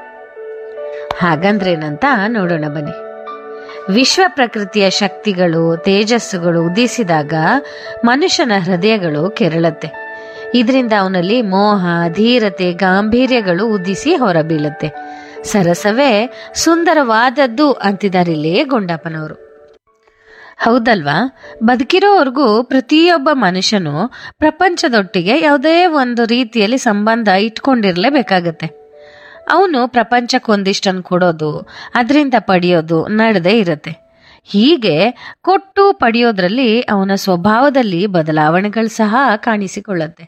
ಹಾಗಂದ್ರೇನಂತ ನೋಡೋಣ ಬನ್ನಿ ವಿಶ್ವ ಪ್ರಕೃತಿಯ ಶಕ್ತಿಗಳು ತೇಜಸ್ಸುಗಳು ಉದಿಸಿದಾಗ ಮನುಷ್ಯನ ಹೃದಯಗಳು ಕೆರಳತ್ತೆ ಇದರಿಂದ ಅವನಲ್ಲಿ ಮೋಹ ಧೀರತೆ ಗಾಂಭೀರ್ಯಗಳು ಉದಿಸಿ ಹೊರಬೀಳುತ್ತೆ ಸರಸವೇ ಸುಂದರವಾದದ್ದು ಅಂತಿದಾರಿಲ್ಲಿ ಗುಂಡಪ್ಪನವರು ಹೌದಲ್ವಾ ಬದುಕಿರೋವರೆಗೂ ಪ್ರತಿಯೊಬ್ಬ ಮನುಷ್ಯನು ಪ್ರಪಂಚದೊಟ್ಟಿಗೆ ಯಾವುದೇ ಒಂದು ರೀತಿಯಲ್ಲಿ ಸಂಬಂಧ ಇಟ್ಕೊಂಡಿರ್ಲೇಬೇಕಾಗತ್ತೆ ಅವನು ಪ್ರಪಂಚಕ್ಕೊಂದಿಷ್ಟನ್ನು ಕೊಡೋದು ಅದರಿಂದ ಪಡೆಯೋದು ನಡೆದೇ ಇರುತ್ತೆ ಹೀಗೆ ಕೊಟ್ಟು ಪಡೆಯೋದ್ರಲ್ಲಿ ಅವನ ಸ್ವಭಾವದಲ್ಲಿ ಬದಲಾವಣೆಗಳು ಸಹ ಕಾಣಿಸಿಕೊಳ್ಳುತ್ತೆ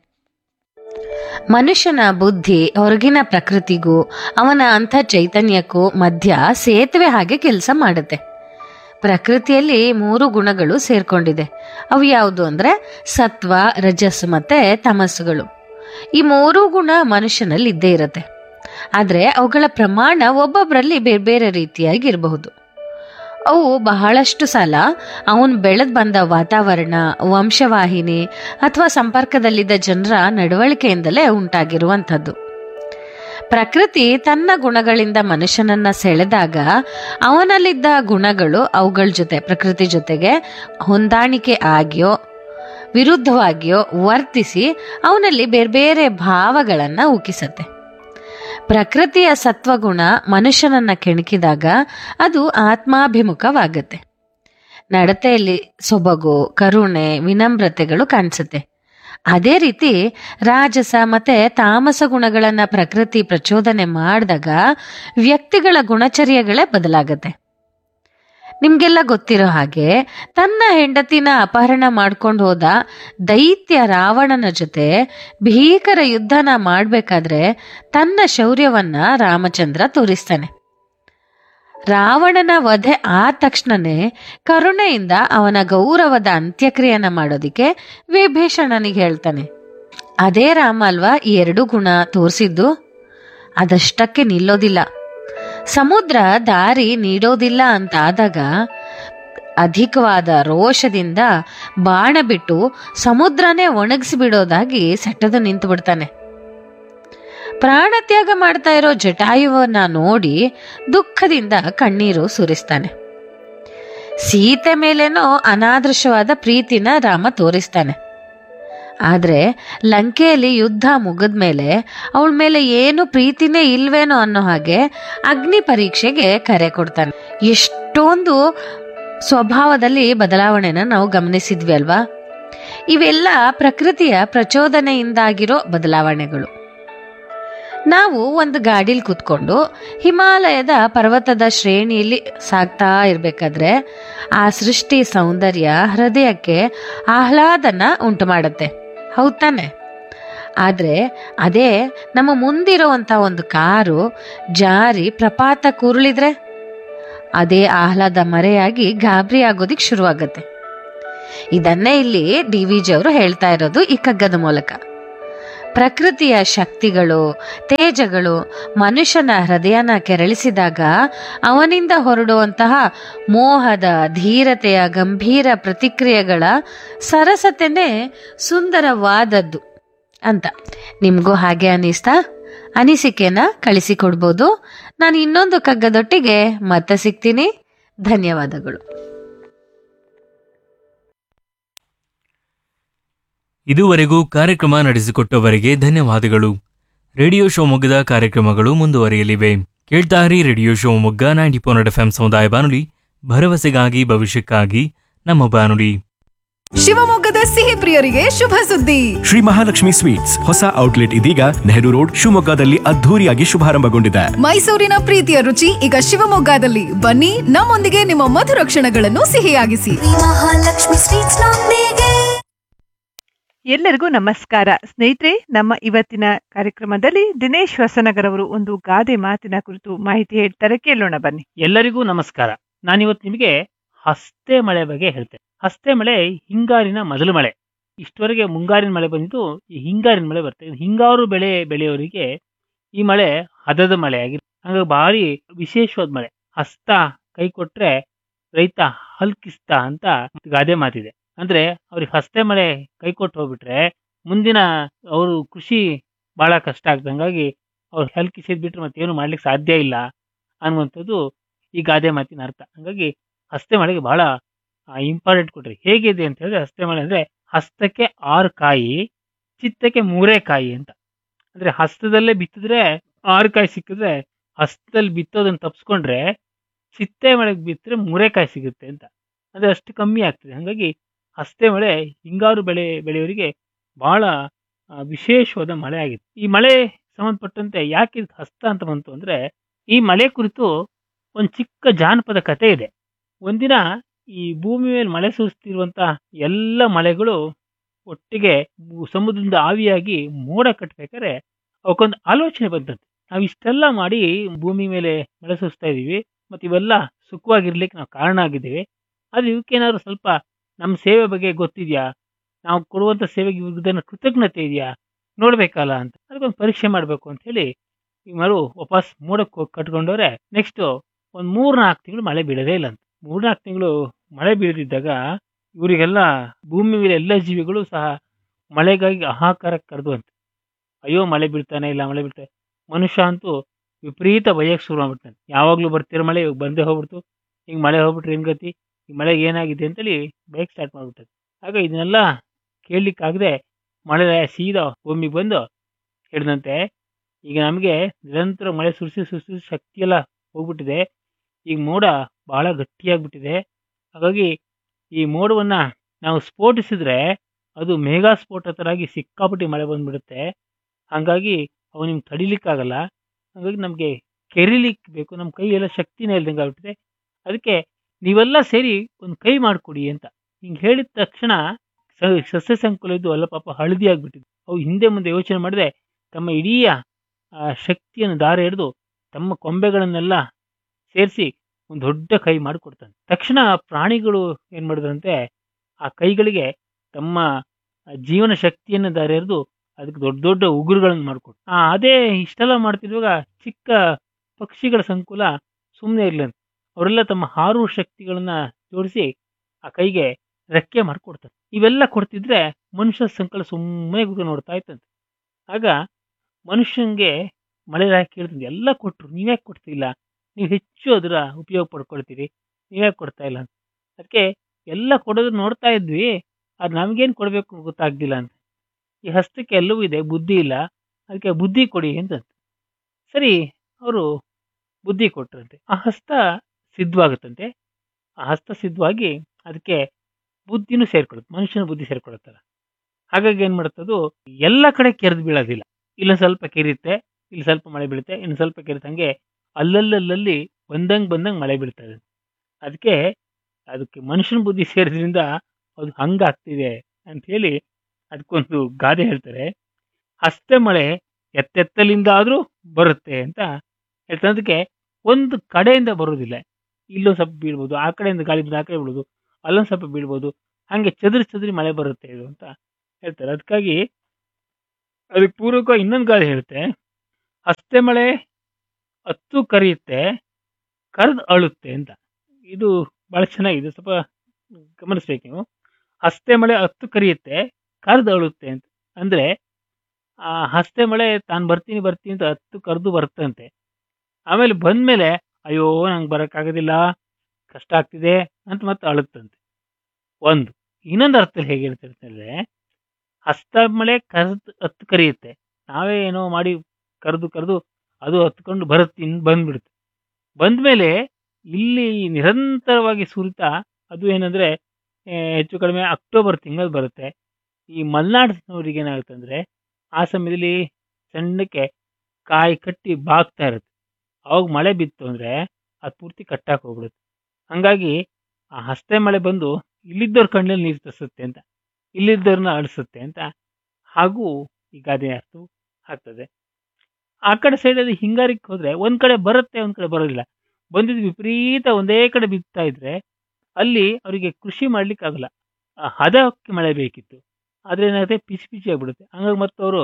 ಮನುಷ್ಯನ ಬುದ್ಧಿ ಹೊರಗಿನ ಪ್ರಕೃತಿಗೂ ಅವನ ಅಂಥ ಚೈತನ್ಯಕ್ಕೂ ಮಧ್ಯ ಸೇತುವೆ ಹಾಗೆ ಕೆಲಸ ಮಾಡುತ್ತೆ ಪ್ರಕೃತಿಯಲ್ಲಿ ಮೂರು ಗುಣಗಳು ಸೇರ್ಕೊಂಡಿದೆ ಅವು ಯಾವುದು ಅಂದ್ರೆ ಸತ್ವ ರಜಸ್ ಮತ್ತೆ ತಮಸ್ಸುಗಳು ಈ ಮೂರೂ ಗುಣ ಮನುಷ್ಯನಲ್ಲಿ ಇದ್ದೇ ಇರುತ್ತೆ ಆದರೆ ಅವುಗಳ ಪ್ರಮಾಣ ಒಬ್ಬೊಬ್ಬರಲ್ಲಿ ಬೇರೆ ಬೇರೆ ರೀತಿಯಾಗಿ ಇರಬಹುದು ಅವು ಬಹಳಷ್ಟು ಸಲ ಅವನು ಬೆಳೆದು ಬಂದ ವಾತಾವರಣ ವಂಶವಾಹಿನಿ ಅಥವಾ ಸಂಪರ್ಕದಲ್ಲಿದ್ದ ಜನರ ನಡವಳಿಕೆಯಿಂದಲೇ ಉಂಟಾಗಿರುವಂಥದ್ದು ಪ್ರಕೃತಿ ತನ್ನ ಗುಣಗಳಿಂದ ಮನುಷ್ಯನನ್ನ ಸೆಳೆದಾಗ ಅವನಲ್ಲಿದ್ದ ಗುಣಗಳು ಅವುಗಳ ಜೊತೆ ಪ್ರಕೃತಿ ಜೊತೆಗೆ ಹೊಂದಾಣಿಕೆ ಆಗಿಯೋ ವಿರುದ್ಧವಾಗಿಯೋ ವರ್ತಿಸಿ ಅವನಲ್ಲಿ ಬೇರೆ ಬೇರೆ ಭಾವಗಳನ್ನ ಉಕ್ಕಿಸತ್ತೆ ಪ್ರಕೃತಿಯ ಸತ್ವಗುಣ ಮನುಷ್ಯನನ್ನ ಕೆಣಕಿದಾಗ ಅದು ಆತ್ಮಾಭಿಮುಖವಾಗತ್ತೆ ನಡತೆಯಲ್ಲಿ ಸೊಬಗು ಕರುಣೆ ವಿನಮ್ರತೆಗಳು ಕಾಣಿಸುತ್ತೆ ಅದೇ ರೀತಿ ರಾಜಸ ಮತ್ತೆ ತಾಮಸ ಗುಣಗಳನ್ನ ಪ್ರಕೃತಿ ಪ್ರಚೋದನೆ ಮಾಡಿದಾಗ ವ್ಯಕ್ತಿಗಳ ಗುಣಚರ್ಯಗಳೇ ಬದಲಾಗತ್ತೆ ನಿಮ್ಗೆಲ್ಲ ಗೊತ್ತಿರೋ ಹಾಗೆ ತನ್ನ ಹೆಂಡತಿನ ಅಪಹರಣ ಮಾಡ್ಕೊಂಡು ಹೋದ ದೈತ್ಯ ರಾವಣನ ಜೊತೆ ಭೀಕರ ಯುದ್ಧನ ಮಾಡ್ಬೇಕಾದ್ರೆ ತನ್ನ ಶೌರ್ಯವನ್ನ ರಾಮಚಂದ್ರ ತೋರಿಸ್ತಾನೆ ರಾವಣನ ವಧೆ ಆದ ತಕ್ಷಣನೇ ಕರುಣೆಯಿಂದ ಅವನ ಗೌರವದ ಅಂತ್ಯಕ್ರಿಯೆಯನ್ನ ಮಾಡೋದಿಕ್ಕೆ ವಿಭೀಷಣನಿಗೆ ಹೇಳ್ತಾನೆ ಅದೇ ರಾಮ ಅಲ್ವಾ ಈ ಎರಡು ಗುಣ ತೋರಿಸಿದ್ದು ಅದಷ್ಟಕ್ಕೆ ನಿಲ್ಲೋದಿಲ್ಲ ಸಮುದ್ರ ದಾರಿ ನೀಡೋದಿಲ್ಲ ಅಂತ ಆದಾಗ ಅಧಿಕವಾದ ರೋಷದಿಂದ ಬಾಣ ಬಿಟ್ಟು ಸಮುದ್ರನೇ ಒಣಗಿಸಿಬಿಡೋದಾಗಿ ಸೆಟ್ಟದು ನಿಂತು ಬಿಡ್ತಾನೆ ಪ್ರಾಣತ್ಯಾಗ ಮಾಡ್ತಾ ಇರೋ ಜಟಾಯುವನ್ನ ನೋಡಿ ದುಃಖದಿಂದ ಕಣ್ಣೀರು ಸುರಿಸ್ತಾನೆ ಸೀತೆ ಮೇಲೇನೋ ಅನಾದೃಶವಾದ ಪ್ರೀತಿನ ರಾಮ ತೋರಿಸ್ತಾನೆ ಆದ್ರೆ ಲಂಕೆಯಲ್ಲಿ ಯುದ್ಧ ಮುಗಿದ್ಮೇಲೆ ಅವಳ ಮೇಲೆ ಏನು ಪ್ರೀತಿನೇ ಇಲ್ವೇನೋ ಅನ್ನೋ ಹಾಗೆ ಅಗ್ನಿ ಪರೀಕ್ಷೆಗೆ ಕರೆ ಕೊಡ್ತಾನೆ ಎಷ್ಟೊಂದು ಸ್ವಭಾವದಲ್ಲಿ ಬದಲಾವಣೆನ ನಾವು ಗಮನಿಸಿದ್ವಿ ಅಲ್ವಾ ಇವೆಲ್ಲ ಪ್ರಕೃತಿಯ ಪ್ರಚೋದನೆಯಿಂದಾಗಿರೋ ಬದಲಾವಣೆಗಳು ನಾವು ಒಂದು ಗಾಡಿಲಿ ಕೂತ್ಕೊಂಡು ಹಿಮಾಲಯದ ಪರ್ವತದ ಶ್ರೇಣಿಯಲ್ಲಿ ಸಾಗ್ತಾ ಇರಬೇಕಾದ್ರೆ ಆ ಸೃಷ್ಟಿ ಸೌಂದರ್ಯ ಹೃದಯಕ್ಕೆ ಆಹ್ಲಾದನ ಉಂಟು ಮಾಡುತ್ತೆ ಹೌದ್ ತಾನೆ ಆದ್ರೆ ಅದೇ ನಮ್ಮ ಮುಂದಿರುವಂತ ಒಂದು ಕಾರು ಜಾರಿ ಪ್ರಪಾತ ಕೂರುಳಿದ್ರೆ ಅದೇ ಆಹ್ಲಾದ ಮರೆಯಾಗಿ ಗಾಬರಿ ಆಗೋದಿಕ್ ಶುರುವಾಗತ್ತೆ ಇದನ್ನೇ ಇಲ್ಲಿ ಡಿ ವಿ ಜಿ ಅವರು ಹೇಳ್ತಾ ಇರೋದು ಈ ಕಗ್ಗದ ಮೂಲಕ ಪ್ರಕೃತಿಯ ಶಕ್ತಿಗಳು ತೇಜಗಳು ಮನುಷ್ಯನ ಹೃದಯನ ಕೆರಳಿಸಿದಾಗ ಅವನಿಂದ ಹೊರಡುವಂತಹ ಮೋಹದ ಧೀರತೆಯ ಗಂಭೀರ ಪ್ರತಿಕ್ರಿಯೆಗಳ ಸರಸತೆನೇ ಸುಂದರವಾದದ್ದು ಅಂತ ನಿಮಗೂ ಹಾಗೆ ಅನಿಸ್ತಾ ಅನಿಸಿಕೆನ ಕಳಿಸಿಕೊಡ್ಬೋದು ನಾನು ಇನ್ನೊಂದು ಕಗ್ಗದೊಟ್ಟಿಗೆ ಮತ್ತೆ ಸಿಗ್ತೀನಿ ಧನ್ಯವಾದಗಳು ಇದುವರೆಗೂ ಕಾರ್ಯಕ್ರಮ ನಡೆಸಿಕೊಟ್ಟವರಿಗೆ ಧನ್ಯವಾದಗಳು ರೇಡಿಯೋ ಶಿವಮೊಗ್ಗದ ಕಾರ್ಯಕ್ರಮಗಳು ಮುಂದುವರಿಯಲಿವೆ ಕೇಳ್ತಾರಿ radio Shivamogga ninety point F ಸಮುದಾಯ ಬಾನುಲಿ ಭರವಸೆಗಾಗಿ ಭವಿಷ್ಯಕ್ಕಾಗಿ ನಮ್ಮ ಬಾನುಲಿ ಶಿವಮೊಗ್ಗದ ಸಿಹಿ ಪ್ರಿಯರಿಗೆ ಶುಭ ಸುದ್ದಿ ಶ್ರೀ ಮಹಾಲಕ್ಷ್ಮಿ ಸ್ವೀಟ್ಸ್ ಹೊಸ ಔಟ್ಲೆಟ್ ಇದೀಗ ನೆಹರು ರೋಡ್ ಶಿವಮೊಗ್ಗದಲ್ಲಿ ಅದ್ಧೂರಿಯಾಗಿ ಶುಭಾರಂಭಗೊಂಡಿದೆ ಮೈಸೂರಿನ ಪ್ರೀತಿಯ ರುಚಿ ಈಗ ಶಿವಮೊಗ್ಗದಲ್ಲಿ ಬನ್ನಿ ನಮ್ಮೊಂದಿಗೆ ನಿಮ್ಮ ಮಧುರ ಕ್ಷಣಗಳನ್ನು ಸಿಹಿಯಾಗಿಸಿ ಮಹಾಲಕ್ಷ್ಮಿ ಸ್ವೀಟ್ಸ್ ಎಲ್ಲರಿಗೂ ನಮಸ್ಕಾರ ಸ್ನೇಹಿತರೆ ನಮ್ಮ ಇವತ್ತಿನ ಕಾರ್ಯಕ್ರಮದಲ್ಲಿ ದಿನೇಶ್ ಹೊಸನಗರ್ ಅವರು ಒಂದು ಗಾದೆ ಮಾತಿನ ಕುರಿತು ಮಾಹಿತಿ ಹೇಳ್ತಾರೆ ಕೇಳೋಣ ಬನ್ನಿ ಎಲ್ಲರಿಗೂ ನಮಸ್ಕಾರ ನಾನಿವತ್ತು ನಿಮಗೆ ಹಸ್ತೆ ಮಳೆ ಬಗ್ಗೆ ಹೇಳ್ತೇನೆ ಹಸ್ತೆ ಮಳೆ ಹಿಂಗಾರಿನ ಮೊದಲು ಮಳೆ ಇಷ್ಟವರೆಗೆ ಮುಂಗಾರಿನ ಮಳೆ ಬಂದಿದ್ದು ಈ ಹಿಂಗಾರಿನ ಮಳೆ ಬರ್ತದೆ ಹಿಂಗಾರು ಬೆಳೆ ಬೆಳೆಯೋರಿಗೆ ಈ ಮಳೆ ಹದದ ಮಳೆ ಆಗಿದೆ ಹಾಗಾಗಿ ಭಾರಿ ವಿಶೇಷವಾದ ಮಳೆ ಹಸ್ತ ಕೈ ಕೊಟ್ರೆ ರೈತ ಹಲ್ಕಿಸ್ತ ಅಂತ ಗಾದೆ ಮಾತಿದೆ ಅಂದ್ರೆ ಅವ್ರಿಗೆ ಹಸ್ತೆ ಮಳೆ ಕೈ ಕೊಟ್ಟು ಹೋಗ್ಬಿಟ್ರೆ ಮುಂದಿನ ಅವರು ಕೃಷಿ ಬಹಳ ಕಷ್ಟ ಆಗ್ತದೆ ಹಂಗಾಗಿ ಅವ್ರು ಹಲ್ಕಿಸಿದ್ ಬಿಟ್ರೆ ಮತ್ತೇನು ಮಾಡ್ಲಿಕ್ಕೆ ಸಾಧ್ಯ ಇಲ್ಲ ಅನ್ನುವಂಥದ್ದು ಈ ಗಾದೆ ಮಾತಿನ ಅರ್ಥ ಹಂಗಾಗಿ ಹಸ್ತೆ ಮಳೆಗೆ ಬಹಳ ಇಂಪಾರ್ಟೆಂಟ್ ಕೊಟ್ರಿ ಹೇಗಿದೆ ಅಂತ ಹೇಳಿದ್ರೆ ಹಸ್ತೆ ಮಳೆ ಅಂದ್ರೆ ಹಸ್ತಕ್ಕೆ ಆರು ಕಾಯಿ ಚಿತ್ತಕ್ಕೆ ಮೂರೇ ಕಾಯಿ ಅಂತ ಅಂದ್ರೆ ಹಸ್ತದಲ್ಲೇ ಬಿತ್ತಿದ್ರೆ ಆರು ಕಾಯಿ ಸಿಕ್ಕಿದ್ರೆ ಹಸ್ತದಲ್ಲಿ ಬಿತ್ತೋದನ್ನ ತಪ್ಪಿಸ್ಕೊಂಡ್ರೆ ಚಿತ್ತೆ ಮಳೆಗೆ ಬಿತ್ತರೆ ಮೂರೇ ಕಾಯಿ ಸಿಗುತ್ತೆ ಅಂತ ಅಂದ್ರೆ ಅಷ್ಟು ಕಮ್ಮಿ ಆಗ್ತದೆ ಹಾಗಾಗಿ ಹಸ್ತೆ ಮಳೆ ಹಿಂಗಾರು ಬೆಳೆ ಬೆಳೆಯೋರಿಗೆ ಬಹಳ ಆ, ವಿಶೇಷವಾದ ಮಳೆ ಆಗಿತ್ತು ಈ ಮಳೆ ಸಂಬಂಧಪಟ್ಟಂತೆ ಯಾಕೆ ಇದಕ್ಕೆ ಹಸ್ತ ಅಂತ ಬಂತು ಅಂದ್ರೆ ಈ ಮಳೆ ಕುರಿತು ಒಂದು ಚಿಕ್ಕ ಜಾನಪದ ಕಥೆ ಇದೆ ಒಂದಿನ ಈ ಭೂಮಿ ಮೇಲೆ ಮಳೆ ಸುರಿಸ್ತಿರುವಂತ ಎಲ್ಲ ಮಳೆಗಳು ಒಟ್ಟಿಗೆ ಭೂ- ಸಮುದ್ರದಿಂದ ಆವಿಯಾಗಿ ಮೋಡ ಕಟ್ಟಬೇಕಾದ್ರೆ ಅವಕ್ಕೊಂದು ಆಲೋಚನೆ ಬಂತಂತೆ ನಾವು ಇಷ್ಟೆಲ್ಲ ಮಾಡಿ ಭೂಮಿ ಮೇಲೆ ಮಳೆ ಸುರಿಸ್ತಾ ಇದೀವಿ ಮತ್ತೆ ಇವೆಲ್ಲ ಸುಖವಾಗಿರ್ಲಿಕ್ಕೆ ನಾವು ಕಾರಣ ಆಗಿದ್ದೇವೆ ಆದ್ರೆ ಇವಕ್ಕೇನಾದ್ರು ಸ್ವಲ್ಪ ನಮ್ಮ ಸೇವೆ ಬಗ್ಗೆ ಗೊತ್ತಿದ್ಯಾ ನಾವು ಕೊಡುವಂತ ಸೇವೆಗೆ ಇವ್ರದ್ದೇನೋ ಕೃತಜ್ಞತೆ ಇದೆಯಾ ನೋಡ್ಬೇಕಲ್ಲ ಅಂತ ಅದಕ್ಕೊಂದು ಪರೀಕ್ಷೆ ಮಾಡಬೇಕು ಅಂತ ಹೇಳಿ ಈ ಮರು ವಾಪಸ್ ಮೋಡಕ್ಕೆ ಹೋಗಿ ಕಟ್ಕೊಂಡವ್ರೆ ನೆಕ್ಸ್ಟ್ ಒಂದ್ ಮೂರ್ ನಾಲ್ಕು ತಿಂಗಳು ಮಳೆ ಬೀಳದೇ ಇಲ್ಲ ಅಂತ ಮೂರ್ನಾಲ್ಕು ತಿಂಗಳು ಮಳೆ ಬೀಳದಿದ್ದಾಗ ಇವರಿಗೆಲ್ಲ ಭೂಮಿ ಮೇಲೆ ಎಲ್ಲ ಜೀವಿಗಳು ಸಹ ಮಳೆಗಾಗಿ ಹಾಹಾಕಾರಕ್ಕೆ ಕರೆದು ಅಂತ ಅಯ್ಯೋ ಮಳೆ ಬೀಳ್ತಾನೆ ಇಲ್ಲ ಮಳೆ ಬೀಳ್ತಾನೆ ಮನುಷ್ಯ ಅಂತೂ ವಿಪರೀತ ಭಯಕ್ಕೆ ಶುರು ಮಾಡ್ಬಿಡ್ತಾನೆ ಯಾವಾಗ್ಲೂ ಬರ್ತಿರೋ ಮಳೆ ಇವಾಗ ಬಂದೇ ಹೋಗ್ಬಿಡ್ತು ಈಗ ಮಳೆ ಹೋಗ್ಬಿಟ್ರೆ ಏನ್ ಗತಿ ಈ ಮಳೆಗೆ ಏನಾಗಿದೆ ಅಂತೇಳಿ ಬೈಕ್ ಸ್ಟಾರ್ಟ್ ಮಾಡ್ಬಿಟ್ಟது ಆಗ ಇದನ್ನೆಲ್ಲ ಕೇಳಲಿಕ್ಕಾಗದೆ ಮಳೆ ಸೀದಾ ಭೂಮಿಗೆ ಬಂದು ಹೇಳಿದಂತೆ ಈಗ ನಮಗೆ ನಿರಂತರ ಮಳೆ ಸುರಿಸಿ ಸುರಿಸಿ ಶಕ್ತಿ ಎಲ್ಲ ಹೋಗ್ಬಿಟ್ಟಿದೆ ಈಗ ಮೋಡ ಬಹಳ ಗಟ್ಟಿಯಾಗ್ಬಿಟ್ಟಿದೆ ಹಾಗಾಗಿ ಈ ಮೋಡವನ್ನ ನಾವು ಸ್ಫೋಟಿಸಿದ್ರೆ ಅದು ಮೇಘಾ ಸ್ಫೋಟ ಥರ ಆಗಿ ಸಿಕ್ಕಾಪಟ್ಟಿ ಮಳೆ ಬಂದ್ಬಿಡುತ್ತೆ ಹಾಗಾಗಿ ಅವು ನಿಮ್ಗೆ ತಡಿಲಿಕ್ಕಾಗಲ್ಲ ಹಾಗಾಗಿ ನಮಗೆ ಕೆರಿಲಿಕ್ಕೆ ಬೇಕು ನಮ್ಮ ಕೈಯೆಲ್ಲ ಶಕ್ತಿನೇ ಇಲ್ದಂಗೆ ಆಗ್ಬಿಟ್ಟಿದೆ ಅದಕ್ಕೆ ನೀವೆಲ್ಲ ಸೇರಿ ಒಂದು ಕೈ ಮಾಡಿಕೊಡಿ ಅಂತ ಹಿಂಗೆ ಹೇಳಿದ ತಕ್ಷಣ ಸ- ಸಸ್ಯ ಸಂಕುಲ ಇದ್ದು ಎಲ್ಲ ಪಾಪ ಹಳದಿ ಆಗ್ಬಿಟ್ಟಿದೆ ಅವು ಹಿಂದೆ ಮುಂದೆ ಯೋಚನೆ ಮಾಡದೆ ತಮ್ಮ ಇಡೀ ಆ ಶಕ್ತಿಯನ್ನು ದಾರ ಹಿಡಿದು ತಮ್ಮ ಕೊಂಬೆಗಳನ್ನೆಲ್ಲ ಸೇರಿಸಿ ಒಂದು ದೊಡ್ಡ ಕೈ ಮಾಡಿಕೊಡ್ತಾನೆ ತಕ್ಷಣ ಪ್ರಾಣಿಗಳು ಏನ್ ಮಾಡಿದ್ರಂತೆ ಆ ಕೈಗಳಿಗೆ ತಮ್ಮ ಜೀವನ ಶಕ್ತಿಯನ್ನು ದಾರಿ ಎರೆದು ಅದಕ್ಕೆ ದೊಡ್ಡ ದೊಡ್ಡ ಉಗುರುಗಳನ್ನು ಮಾಡಿಕೊಟ್ಟು ಆ ಅದೇ ಇಷ್ಟೆಲ್ಲ ಮಾಡ್ತಿರುವಾಗ ಚಿಕ್ಕ ಪಕ್ಷಿಗಳ ಸಂಕುಲ ಸುಮ್ಮನೆ ಇರ್ಲಂತೆ ಅವರೆಲ್ಲ ತಮ್ಮ ಹಾರುವ ಶಕ್ತಿಗಳನ್ನ ಜೋಡಿಸಿ ಆ ಕೈಗೆ ರೆಕ್ಕೆ ಮಾಡಿಕೊಡ್ತಾರೆ ಇವೆಲ್ಲ ಕೊಡ್ತಿದ್ರೆ ಮನುಷ್ಯ ಸಂಕಲ ಸುಮ್ಮನೆ ಕೂತ್ಕೊಂಡು ನೋಡ್ತಾ ಇತ್ತಂತೆ ಆಗ ಮನುಷ್ಯಂಗೆ ಮಳೆ ಕೇಳ್ತಿದ್ದೆ ಎಲ್ಲ ಕೊಟ್ರು ನೀವ್ಯಾಕೆ ಕೊಡ್ತಿಲ್ಲ ನೀವು ಹೆಚ್ಚು ಅದರ ಉಪಯೋಗ ಪಡ್ಕೊಳ್ತೀರಿ ನೀವ್ಯಾಕೆ ಕೊಡ್ತಾ ಇಲ್ಲ ಅಂತ ಅದಕ್ಕೆ ಎಲ್ಲ ಕೊಡೋದು ನೋಡ್ತಾ ಇದ್ವಿ ಅದು ನಮಗೇನು ಕೊಡಬೇಕು ಗೊತ್ತಾಗ್ದಿಲ್ಲ ಅಂತ ಈ ಹಸ್ತಕ್ಕೆ ಎಲ್ಲವೂ ಇದೆ ಬುದ್ಧಿ ಇಲ್ಲ ಅದಕ್ಕೆ ಬುದ್ಧಿ ಕೊಡಿ ಅಂತ ಸರಿ ಅವರು ಬುದ್ಧಿ ಕೊಟ್ರಂತೆ ಆ ಹಸ್ತ ಸಿದ್ಧವಾಗುತ್ತಂತೆ ಆ ಹಸ್ತ ಸಿದ್ಧವಾಗಿ ಅದಕ್ಕೆ ಬುದ್ಧಿನೂ ಸೇರ್ಕೊಳ್ಳುತ್ತೆ ಮನುಷ್ಯನ ಬುದ್ಧಿ ಸೇರ್ಕೊಳ್ಳುತ್ತಲ್ಲ ಹಾಗಾಗಿ ಏನ್ ಮಾಡುತ್ತದು ಎಲ್ಲ ಕಡೆ ಕೆರೆದು ಬೀಳೋದಿಲ್ಲ ಇಲ್ಲೊಂದು ಸ್ವಲ್ಪ ಕೆರಿಯುತ್ತೆ ಇಲ್ಲಿ ಸ್ವಲ್ಪ ಮಳೆ ಬೀಳುತ್ತೆ ಇನ್ನು ಸ್ವಲ್ಪ ಕೆರೆತ ಹಂಗೆ ಅಲ್ಲಲ್ಲಲ್ಲಿ ಬಂದಂಗ್ ಬಂದಂಗ್ ಮಳೆ ಬೀಳ್ತದೆ ಅದಕ್ಕೆ ಅದಕ್ಕೆ ಮನುಷ್ಯನ ಬುದ್ಧಿ ಸೇರಿದ್ರಿಂದ ಅದು ಹಂಗಾಗ್ತಿದೆ ಅಂತ ಹೇಳಿ ಅದಕ್ಕೊಂದು ಗಾದೆ ಹೇಳ್ತಾರೆ ಹಸ್ತೆ ಮಳೆ ಎತ್ತೆತ್ತಲಿಂದ ಆದ್ರೂ ಬರುತ್ತೆ ಅಂತ ಹೇಳ್ತಾರೆ ಅದಕ್ಕೆ ಒಂದು ಕಡೆಯಿಂದ ಬರೋದಿಲ್ಲ ಇಲ್ಲೊಂದು ಸ್ವಲ್ಪ ಬೀಳ್ಬೋದು ಆ ಕಡೆಯಿಂದ ಗಾಳಿ ಬಂದು ಆ ಕಡೆ ಬೀಳೋದು ಅಲ್ಲೊಂದು ಸ್ವಲ್ಪ ಬೀಳ್ಬೋದು ಹಾಗೆ ಚದುರಿ ಚದುರಿ ಮಳೆ ಬರುತ್ತೆ ಇದು ಅಂತ ಹೇಳ್ತಾರೆ ಅದಕ್ಕಾಗಿ ಅದಕ್ಕೆ ಪೂರ್ವಕ ಇನ್ನೊಂದು ಗಾದೆ ಹೇಳುತ್ತೆ ಹಸ್ತೆ ಮಳೆ ಹತ್ತು ಕರಿಯುತ್ತೆ ಕರೆದು ಅಳುತ್ತೆ ಅಂತ ಇದು ಬಹಳ ಚೆನ್ನಾಗಿದೆ ಸ್ವಲ್ಪ ಗಮನಿಸ್ಬೇಕು ನೀವು ಹಸ್ತೆ ಮಳೆ ಹತ್ತು ಕರಿಯುತ್ತೆ ಕರೆದು ಅಳುತ್ತೆ ಅಂತ ಅಂದ್ರೆ ಆ ಹಸ್ತೆ ಮಳೆ ತಾನು ಬರ್ತೀನಿ ಬರ್ತೀನಿ ಅಂತ ಹತ್ತು ಕರೆದು ಬರುತ್ತಂತೆ ಆಮೇಲೆ ಬಂದ್ಮೇಲೆ ಅಯ್ಯೋ ನಂಗೆ ಬರೋಕ್ಕಾಗೋದಿಲ್ಲ ಕಷ್ಟ ಆಗ್ತಿದೆ ಅಂತ ಮತ್ತೆ ಅಳುತ್ತಂತೆ ಒಂದು ಇನ್ನೊಂದು ಅರ್ಥದಲ್ಲಿ ಹೇಗೆ ಹೇಳ್ತಿರ್ತಂದ್ರೆ ಹಸ್ತ ಮಳೆ ಕರೆದು ಹತ್ತು ಕರಿಯುತ್ತೆ ನಾವೇ ಏನೋ ಮಾಡಿ ಕರೆದು ಕರೆದು ಅದು ಹತ್ಕೊಂಡು ಬರುತ್ತೆ ಇನ್ನು ಬಂದ್ಬಿಡುತ್ತೆ ಬಂದ್ಮೇಲೆ ಇಲ್ಲಿ ನಿರಂತರವಾಗಿ ಸುರಿತಾ ಅದು ಏನಂದ್ರೆ ಆ, ಹೆಚ್ಚು ಕಡಿಮೆ ಅಕ್ಟೋಬರ್ ತಿಂಗಳಲ್ಲಿ ಬರುತ್ತೆ ಈ ಮಲೆನಾಡಿನವ್ರಿಗೆ ಏನಾಗುತ್ತೆ ಅಂದ್ರೆ ಆ ಸಮಯದಲ್ಲಿ ಸಣ್ಣಕ್ಕೆ ಕಾಯಿ ಕಟ್ಟಿ ಬಾಗ್ತಾ ಇರುತ್ತೆ ಅವಾಗ ಮಳೆ ಬಿತ್ತು ಅಂದ್ರೆ ಅದು ಪೂರ್ತಿ ಕಟ್ಟಾಕ್ ಹೋಗ್ಬಿಡುತ್ತೆ ಹಂಗಾಗಿ ಆ ಹಸ್ತೆ ಮಳೆ ಬಂದು ಇಲ್ಲಿದ್ದವ್ರ ಕಣ್ಣಲ್ಲಿ ನೀರು ತರಿಸುತ್ತೆ ಅಂತ ಇಲ್ಲಿದ್ದವ್ರನ್ನ ಅಳಿಸುತ್ತೆ ಅಂತ ಹಾಗೂ ಈ ಗಾದೆ ಅರ್ಥ ಆಗ್ತದೆ ಆ ಕಡೆ ಸೈಡಲ್ಲಿ ಹಿಂಗಾರಿಕ್ಕೆ ಹೋದ್ರೆ ಒಂದ್ ಕಡೆ ಬರುತ್ತೆ ಒಂದ್ ಕಡೆ ಬರೋದಿಲ್ಲ ಬಂದಿದ್ದು ವಿಪರೀತ ಒಂದೇ ಕಡೆ ಬಿತ್ತಾ ಇದ್ರೆ ಅಲ್ಲಿ ಅವರಿಗೆ ಕೃಷಿ ಮಾಡ್ಲಿಕ್ಕೆ ಆಗಲ್ಲ ಆ ಹದಕ್ಕೆ ಮಳೆ ಬೇಕಿತ್ತು ಆದ್ರೆ ಏನಾಗುತ್ತೆ ಪಿಚಿ ಪಿಚಿ ಆಗ್ಬಿಡುತ್ತೆ ಹಂಗಾಗಿ ಮತ್ತೆ ಅವರು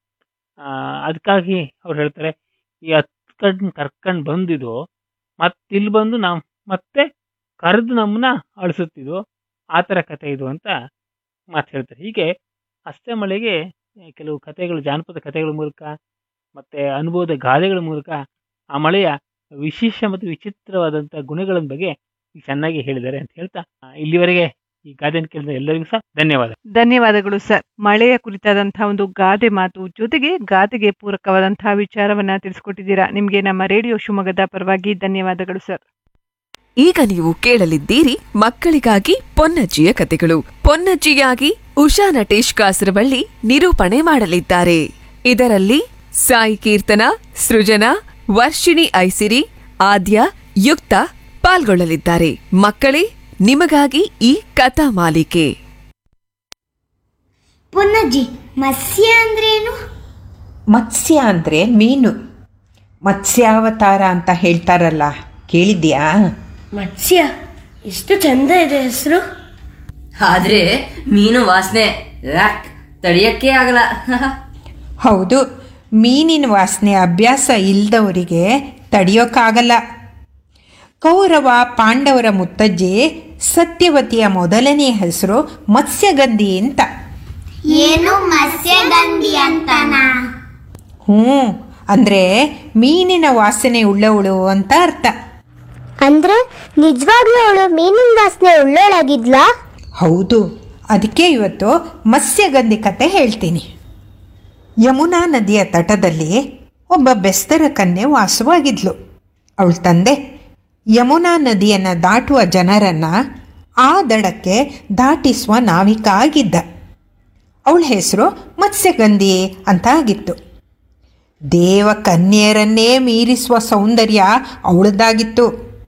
ಅದಕ್ಕಾಗಿ ಅವ್ರು ಹೇಳ್ತಾರೆ ಈ ಹತ್ತು ಕಣ್ಣು ಕರ್ಕೊಂಡು ಬಂದಿದ್ದು ಮತ್ತೆ ಇಲ್ಲಿ ಬಂದು ನಾವು ಮತ್ತೆ ಕರೆದು ನಮ್ಮನ್ನ ಅಳಿಸುತ್ತಿದ್ದು ಆ ಥರ ಕತೆ ಇದು ಅಂತ ಮಾತು ಹೇಳ್ತಾರೆ ಹೀಗೆ ಅಷ್ಟೇ ಮಳೆಗೆ ಕೆಲವು ಕಥೆಗಳು ಜಾನಪದ ಕಥೆಗಳ ಮೂಲಕ ಮತ್ತೆ ಅನುಭವದ ಗಾದೆಗಳ ಮೂಲಕ ಆ ಮಳೆಯ ವಿಶೇಷ ಮತ್ತು ವಿಚಿತ್ರವಾದಂಥ ಗುಣಗಳ ಬಗ್ಗೆ ಚೆನ್ನಾಗಿ ಹೇಳಿದ್ದಾರೆ ಅಂತ ಹೇಳ್ತಾ ಆ, ಇಲ್ಲಿವರೆಗೆ ಈ ಗಾದೆಯನ್ನು ಕೇಳಿದ ಎಲ್ಲರಿಗೂ ಸಹ ಧನ್ಯವಾದ ಧನ್ಯವಾದಗಳು ಸರ್ ಮಳೆಯ ಕುರಿತಾದಂತಹ ಒಂದು ಗಾದೆ ಮಾತು ಜೊತೆಗೆ ಗಾದೆಗೆ ಪೂರಕವಾದಂತಹ ವಿಚಾರವನ್ನ ತಿಳಿಸ್ಕೊಟ್ಟಿದ್ದೀರಾ ನಿಮ್ಗೆ ನಮ್ಮ ರೇಡಿಯೋ ಶಿವಮೊಗ್ಗದ ಪರವಾಗಿ ಧನ್ಯವಾದಗಳು ಸರ್ ಈಗ ನೀವು ಕೇಳಲಿದ್ದೀರಿ ಮಕ್ಕಳಿಗಾಗಿ ಪೊನ್ನಜ್ಜಿಯ ಕತೆಗಳು ಪೊನ್ನಜ್ಜಿಯಾಗಿ ಉಷಾ ನಟೇಶ್ ಕಾಸರವಳ್ಳಿ ನಿರೂಪಣೆ ಮಾಡಲಿದ್ದಾರೆ ಇದರಲ್ಲಿ ಸಾಯಿ ಕೀರ್ತನ ಸೃಜನಾ ವರ್ಷಿಣಿ ಐಸಿರಿ ಆದ್ಯ ಯುಕ್ತ ಪಾಲ್ಗೊಳ್ಳಲಿದ್ದಾರೆ ಮಕ್ಕಳೇ ನಿಮಗಾಗಿ ಈ ಕಥಾ ಮಾಲಿಕೆ ಪುನ್ನಜ್ಜಿ ಮತ್ಸ್ಯ ಅಂದ್ರೇನು ಮತ್ಸ್ಯ ಅಂದರೆ ಮೀನು ಮತ್ಸ್ಯಾವತಾರ ಅಂತ ಹೇಳ್ತಾರಲ್ಲ ಕೇಳಿದ್ಯಾ ಮತ್ಸ್ಯ ಎಷ್ಟು ಚಂದ ಇದೆ ಹೆಸರು ಆದ್ರೆ ಮೀನು ವಾಸನೆ ಯಾಕ್ ತಡಿಯಕ್ಕೆ ಆಗಲ್ಲ ಹೌದು ಮೀನಿನ ವಾಸನೆ ಅಭ್ಯಾಸ ಇಲ್ದವರಿಗೆ ತಡೆಯೋಕ್ಕಾಗಲ್ಲ ಕೌರವ ಪಾಂಡವರ ಮುತ್ತಜ್ಜಿ ಸತ್ಯವತಿಯ ಮೊದಲನೇ ಹೆಸರು ಮತ್ಸ್ಯಗಂಧಿ ಅಂತ ಏನು ಮತ್ಸ್ಯಗಂಧಿ ಅಂತನಾ ಹ್ಞೂ ಅಂದರೆ ಮೀನಿನ ವಾಸನೆ ಉಳ್ಳವಳು ಅಂತ ಅರ್ಥ ಅಂದ್ರೆ ನಿಜವಾಗ್ಲೂ ಅವಳು ಮೀನಿನ ವಾಸನೆ ಉಳ್ಳೋಳಾಗಿದ್ಲಾ ಹೌದು ಅದಕ್ಕೆ ಇವತ್ತು ಮತ್ಸ್ಯಗಂಧಿ ಕತೆ ಹೇಳ್ತೀನಿ ಯಮುನಾ ನದಿಯ ತಟದಲ್ಲಿ ಒಬ್ಬ ಬೆಸ್ತರ ಕನ್ಯೆ ವಾಸವಾಗಿದ್ಲು ಅವಳ ತಂದೆ ಯಮುನಾ ನದಿಯನ್ನು ದಾಟುವ ಜನರನ್ನು ಆ ದಡಕ್ಕೆ ದಾಟಿಸುವ ನಾವಿಕ ಆಗಿದ್ದ ಅವಳ ಹೆಸರು ಮತ್ಸ್ಯಗಂಧಿ ಅಂತ ಆಗಿತ್ತು ದೇವ ಕನ್ಯೆಯರನ್ನೇ ಮೀರಿಸುವ ಸೌಂದರ್ಯ ಅವಳದ್ದಾಗಿತ್ತು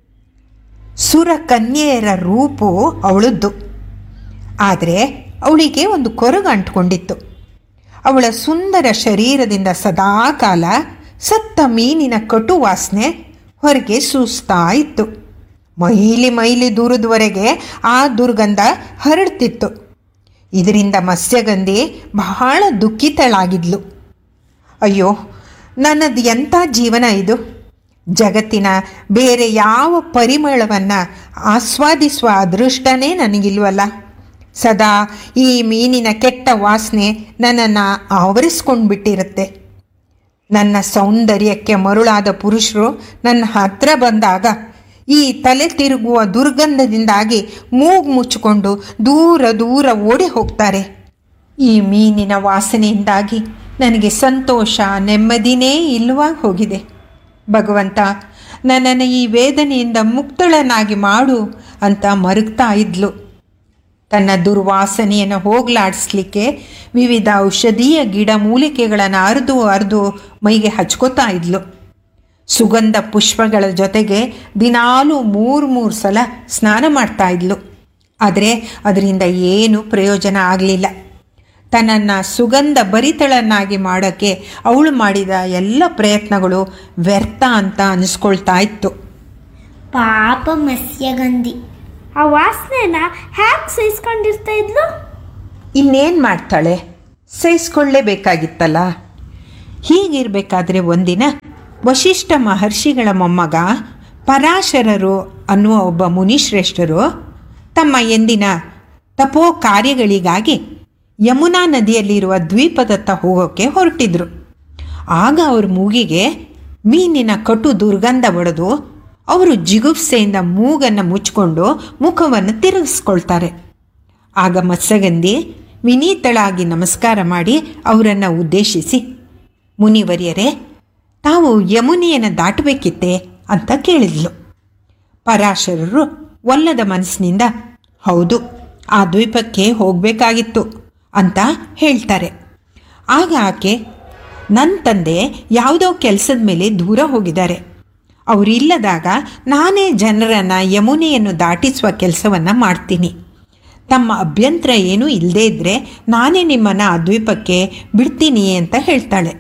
ಸುರ ಕನ್ಯೆಯರ ರೂಪು ಅವಳದ್ದು ಆದರೆ ಅವಳಿಗೆ ಒಂದು ಕೊರಗು ಅಂಟ್ಕೊಂಡಿತ್ತು ಅವಳ ಸುಂದರ ಶರೀರದಿಂದ ಸದಾಕಾಲ ಸತ್ತ ಮೀನಿನ ಕಟು ವಾಸನೆ ಹೊರಗೆ ಸೂಸ್ತಾ ಇತ್ತು ಮೈಲಿ ಮೈಲಿ ದೂರದವರೆಗೆ ಆ ದುರ್ಗಂಧ ಹರಡ್ತಿತ್ತು ಇದರಿಂದ ಮತ್ಸ್ಯಗಂಧಿ ಬಹಳ ದುಃಖಿತಳಾಗಿದ್ಲು ಅಯ್ಯೋ ನನ್ನದು ಎಂಥ ಜೀವನ ಇದು ಜಗತ್ತಿನ ಬೇರೆ ಯಾವ ಪರಿಮಳವನ್ನು ಆಸ್ವಾದಿಸುವ ಅದೃಷ್ಟನೇ ನನಗಿಲ್ವಲ್ಲ ಸದಾ ಈ ಮೀನಿನ ಕೆಟ್ಟ ವಾಸನೆ ನನ್ನನ್ನು ಆವರಿಸ್ಕೊಂಡು ಬಿಟ್ಟಿರುತ್ತೆ ನನ್ನ ಸೌಂದರ್ಯಕ್ಕೆ ಮರುಳಾದ ಪುರುಷರು ನನ್ನ ಹತ್ರ ಬಂದಾಗ ಈ ತಲೆ ತಿರುಗುವ ದುರ್ಗಂಧದಿಂದಾಗಿ ಮೂಗು ಮುಚ್ಚಿಕೊಂಡು ದೂರ ದೂರ ಓಡಿ ಹೋಗ್ತಾರೆ ಈ ಮೀನಿನ ವಾಸನೆಯಿಂದಾಗಿ ನನಗೆ ಸಂತೋಷ ನೆಮ್ಮದಿನೇ ಇಲ್ಲವಾಗಿ ಹೋಗಿದೆ ಭಗವಂತ ನನ್ನನ್ನು ಈ ವೇದನೆಯಿಂದ ಮುಕ್ತಳನ್ನಾಗಿ ಮಾಡು ಅಂತ ಮರುಗ್ತಾ ಇದ್ಲು ತನ್ನ ದುರ್ವಾಸನೆಯನ್ನು ಹೋಗ್ಲಾಡಿಸ್ಲಿಕ್ಕೆ ವಿವಿಧ ಔಷಧೀಯ ಗಿಡ ಮೂಲಿಕೆಗಳನ್ನು ಅರ್ದು ಅರ್ದು ಮೈಗೆ ಹಚ್ಕೋತಾ ಇದ್ಲು ಸುಗಂಧ ಪುಷ್ಪಗಳ ಜೊತೆಗೆ ದಿನಾಲೂ ಮೂರು ಮೂರು ಸಲ ಸ್ನಾನ ಮಾಡ್ತಾ ಇದ್ಲು ಆದರೆ ಅದರಿಂದ ಏನೂ ಪ್ರಯೋಜನ ಆಗಲಿಲ್ಲ ತನ್ನನ್ನು ಸುಗಂಧ ಭರಿತಳನ್ನಾಗಿ ಮಾಡೋಕ್ಕೆ ಅವಳು ಮಾಡಿದ ಎಲ್ಲ ಪ್ರಯತ್ನಗಳು ವ್ಯರ್ಥ ಅಂತ ಅನಿಸ್ಕೊಳ್ತಾ ಇತ್ತು ಪಾಪ ಮತ್ಸ್ಯಗಂಧಿ ಆ ವಾಸನೆನ ಹ್ಯಾಕ್ ಸಹಿಸ್ಕೊಂಡಿರ್ತಾ ಇದ್ಲು ಇನ್ನೇನು ಮಾಡ್ತಾಳೆ ಸಹಿಸ್ಕೊಳ್ಳೇಬೇಕಾಗಿತ್ತಲ್ಲ ಹೀಗಿರಬೇಕಾದ್ರೆ ಒಂದಿನ ವಶಿಷ್ಠ ಮಹರ್ಷಿಗಳ ಮೊಮ್ಮಗ ಪರಾಶರರು ಅನ್ನುವ ಒಬ್ಬ ಮುನಿಶ್ರೇಷ್ಠರು ತಮ್ಮ ಎಂದಿನ ತಪೋ ಕಾರ್ಯಗಳಿಗಾಗಿ ಯಮುನಾ ನದಿಯಲ್ಲಿರುವ ದ್ವೀಪದತ್ತ ಹೋಗೋಕ್ಕೆ ಹೊರಟಿದ್ರು ಆಗ ಅವ್ರ ಮೂಗಿಗೆ ಮೀನಿನ ಕಟು ದುರ್ಗಂಧ ಒಡೆದು ಅವರು ಜಿಗುಪ್ಸೆಯಿಂದ ಮೂಗನ್ನು ಮುಚ್ಕೊಂಡು ಮುಖವನ್ನು ತಿರುಗಿಸ್ಕೊಳ್ತಾರೆ ಆಗ ಮತ್ಸ್ಯಗಂಧಿ ವಿನೀತಳಾಗಿ ನಮಸ್ಕಾರ ಮಾಡಿ ಅವರನ್ನು ಉದ್ದೇಶಿಸಿ ಮುನಿವರ್ಯರೇ ತಾವು ಯಮುನೆಯನ್ನು ದಾಟಬೇಕಿತ್ತೆ ಅಂತ ಕೇಳಿದ್ಲು ಪರಾಶರರು ಒಲ್ಲದ ಮನಸ್ಸಿನಿಂದ ಹೌದು ಆ ದ್ವೀಪಕ್ಕೆ ಹೋಗಬೇಕಾಗಿತ್ತು ಅಂತ ಹೇಳ್ತಾರೆ ಆಗ ಆಕೆ ನನ್ನ ತಂದೆ ಯಾವುದೋ ಕೆಲಸದ ಮೇಲೆ ದೂರ ಹೋಗಿದ್ದಾರೆ ಅವರಿಲ್ಲದಾಗ ನಾನೇ ಜನರನ್ನು ಯಮುನೆಯನ್ನು ದಾಟಿಸುವ ಕೆಲಸವನ್ನು ಮಾಡ್ತೀನಿ ತಮ್ಮ ಅಭ್ಯಂತರ ಏನೂ ಇಲ್ಲದೇ ಇದ್ದರೆ ನಾನೇ ನಿಮ್ಮನ್ನು ಆ ದ್ವೀಪಕ್ಕೆ ಬಿಡ್ತೀನಿ ಅಂತ ಹೇಳ್ತಾಳೆ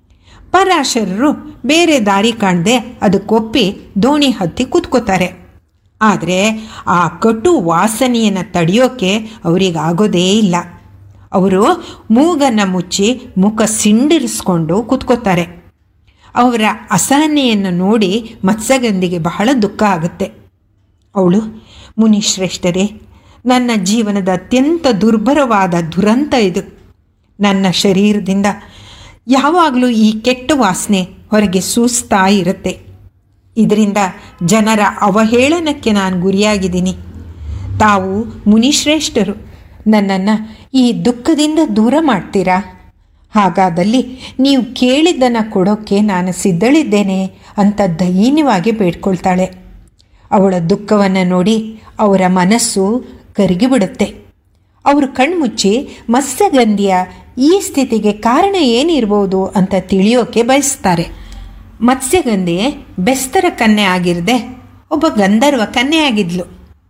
ಪರಾಶರರು ಬೇರೆ ದಾರಿ ಕಾಣದೆ ಅದಕ್ಕೊಪ್ಪಿ ದೋಣಿ ಹತ್ತಿ ಕೂತ್ಕೋತಾರೆ ಆದರೆ ಆ ಕಟು ವಾಸನೆಯನ್ನು ತಡೆಯೋಕೆ ಅವರಿಗಾಗೋದೇ ಇಲ್ಲ ಅವರು ಮೂಗನ್ನು ಮುಚ್ಚಿ ಮುಖ ಸಿಂಡಿರಿಸ್ಕೊಂಡು ಕೂತ್ಕೋತಾರೆ ಅವರ ಅಸಹನೆಯನ್ನು ನೋಡಿ ಮತ್ಸ್ಯಗಂಧಿಗೆ ಬಹಳ ದುಃಖ ಆಗುತ್ತೆ ಅವಳು ಮುನಿಶ್ರೇಷ್ಠರೇ ನನ್ನ ಜೀವನದ ಅತ್ಯಂತ ದುರ್ಭರವಾದ ದುರಂತ ಇದು ನನ್ನ ಶರೀರದಿಂದ ಯಾವಾಗಲೂ ಈ ಕೆಟ್ಟ ವಾಸನೆ ಹೊರಗೆ ಸೂಸ್ತಾ ಇರುತ್ತೆ ಇದರಿಂದ ಜನರ ಅವಹೇಳನಕ್ಕೆ ನಾನು ಗುರಿಯಾಗಿದ್ದೀನಿ ತಾವು ಮುನಿಶ್ರೇಷ್ಠರು ನನ್ನನ್ನು ಈ ದುಃಖದಿಂದ ದೂರ ಮಾಡ್ತೀರಾ ಹಾಗಾದಲ್ಲಿ ನೀವು ಕೇಳಿದ್ದನ್ನು ಕೊಡೋಕ್ಕೆ ನಾನು ಸಿದ್ಧಳಿದ್ದೇನೆ ಅಂತ ದಯನೀಯವಾಗಿ ಬೇಡ್ಕೊಳ್ತಾಳೆ ಅವಳ ದುಃಖವನ್ನು ನೋಡಿ ಅವರ ಮನಸ್ಸು ಕರಗಿಬಿಡುತ್ತೆ ಅವರು ಕಣ್ಮುಚ್ಚಿ ಮತ್ಸ್ಯಗಂಧಿಯ ಈ ಸ್ಥಿತಿಗೆ ಕಾರಣ ಏನಿರ್ಬೋದು ಅಂತ ತಿಳಿಯೋಕೆ ಬಯಸ್ತಾರೆ ಮತ್ಸ್ಯಗಂಧಿ ಬೆಸ್ತರ ಕನ್ಯೆ ಆಗಿರದೆ ಒಬ್ಬ ಗಂಧರ್ವ ಕನ್ಯೆ ಆಗಿದ್ಲು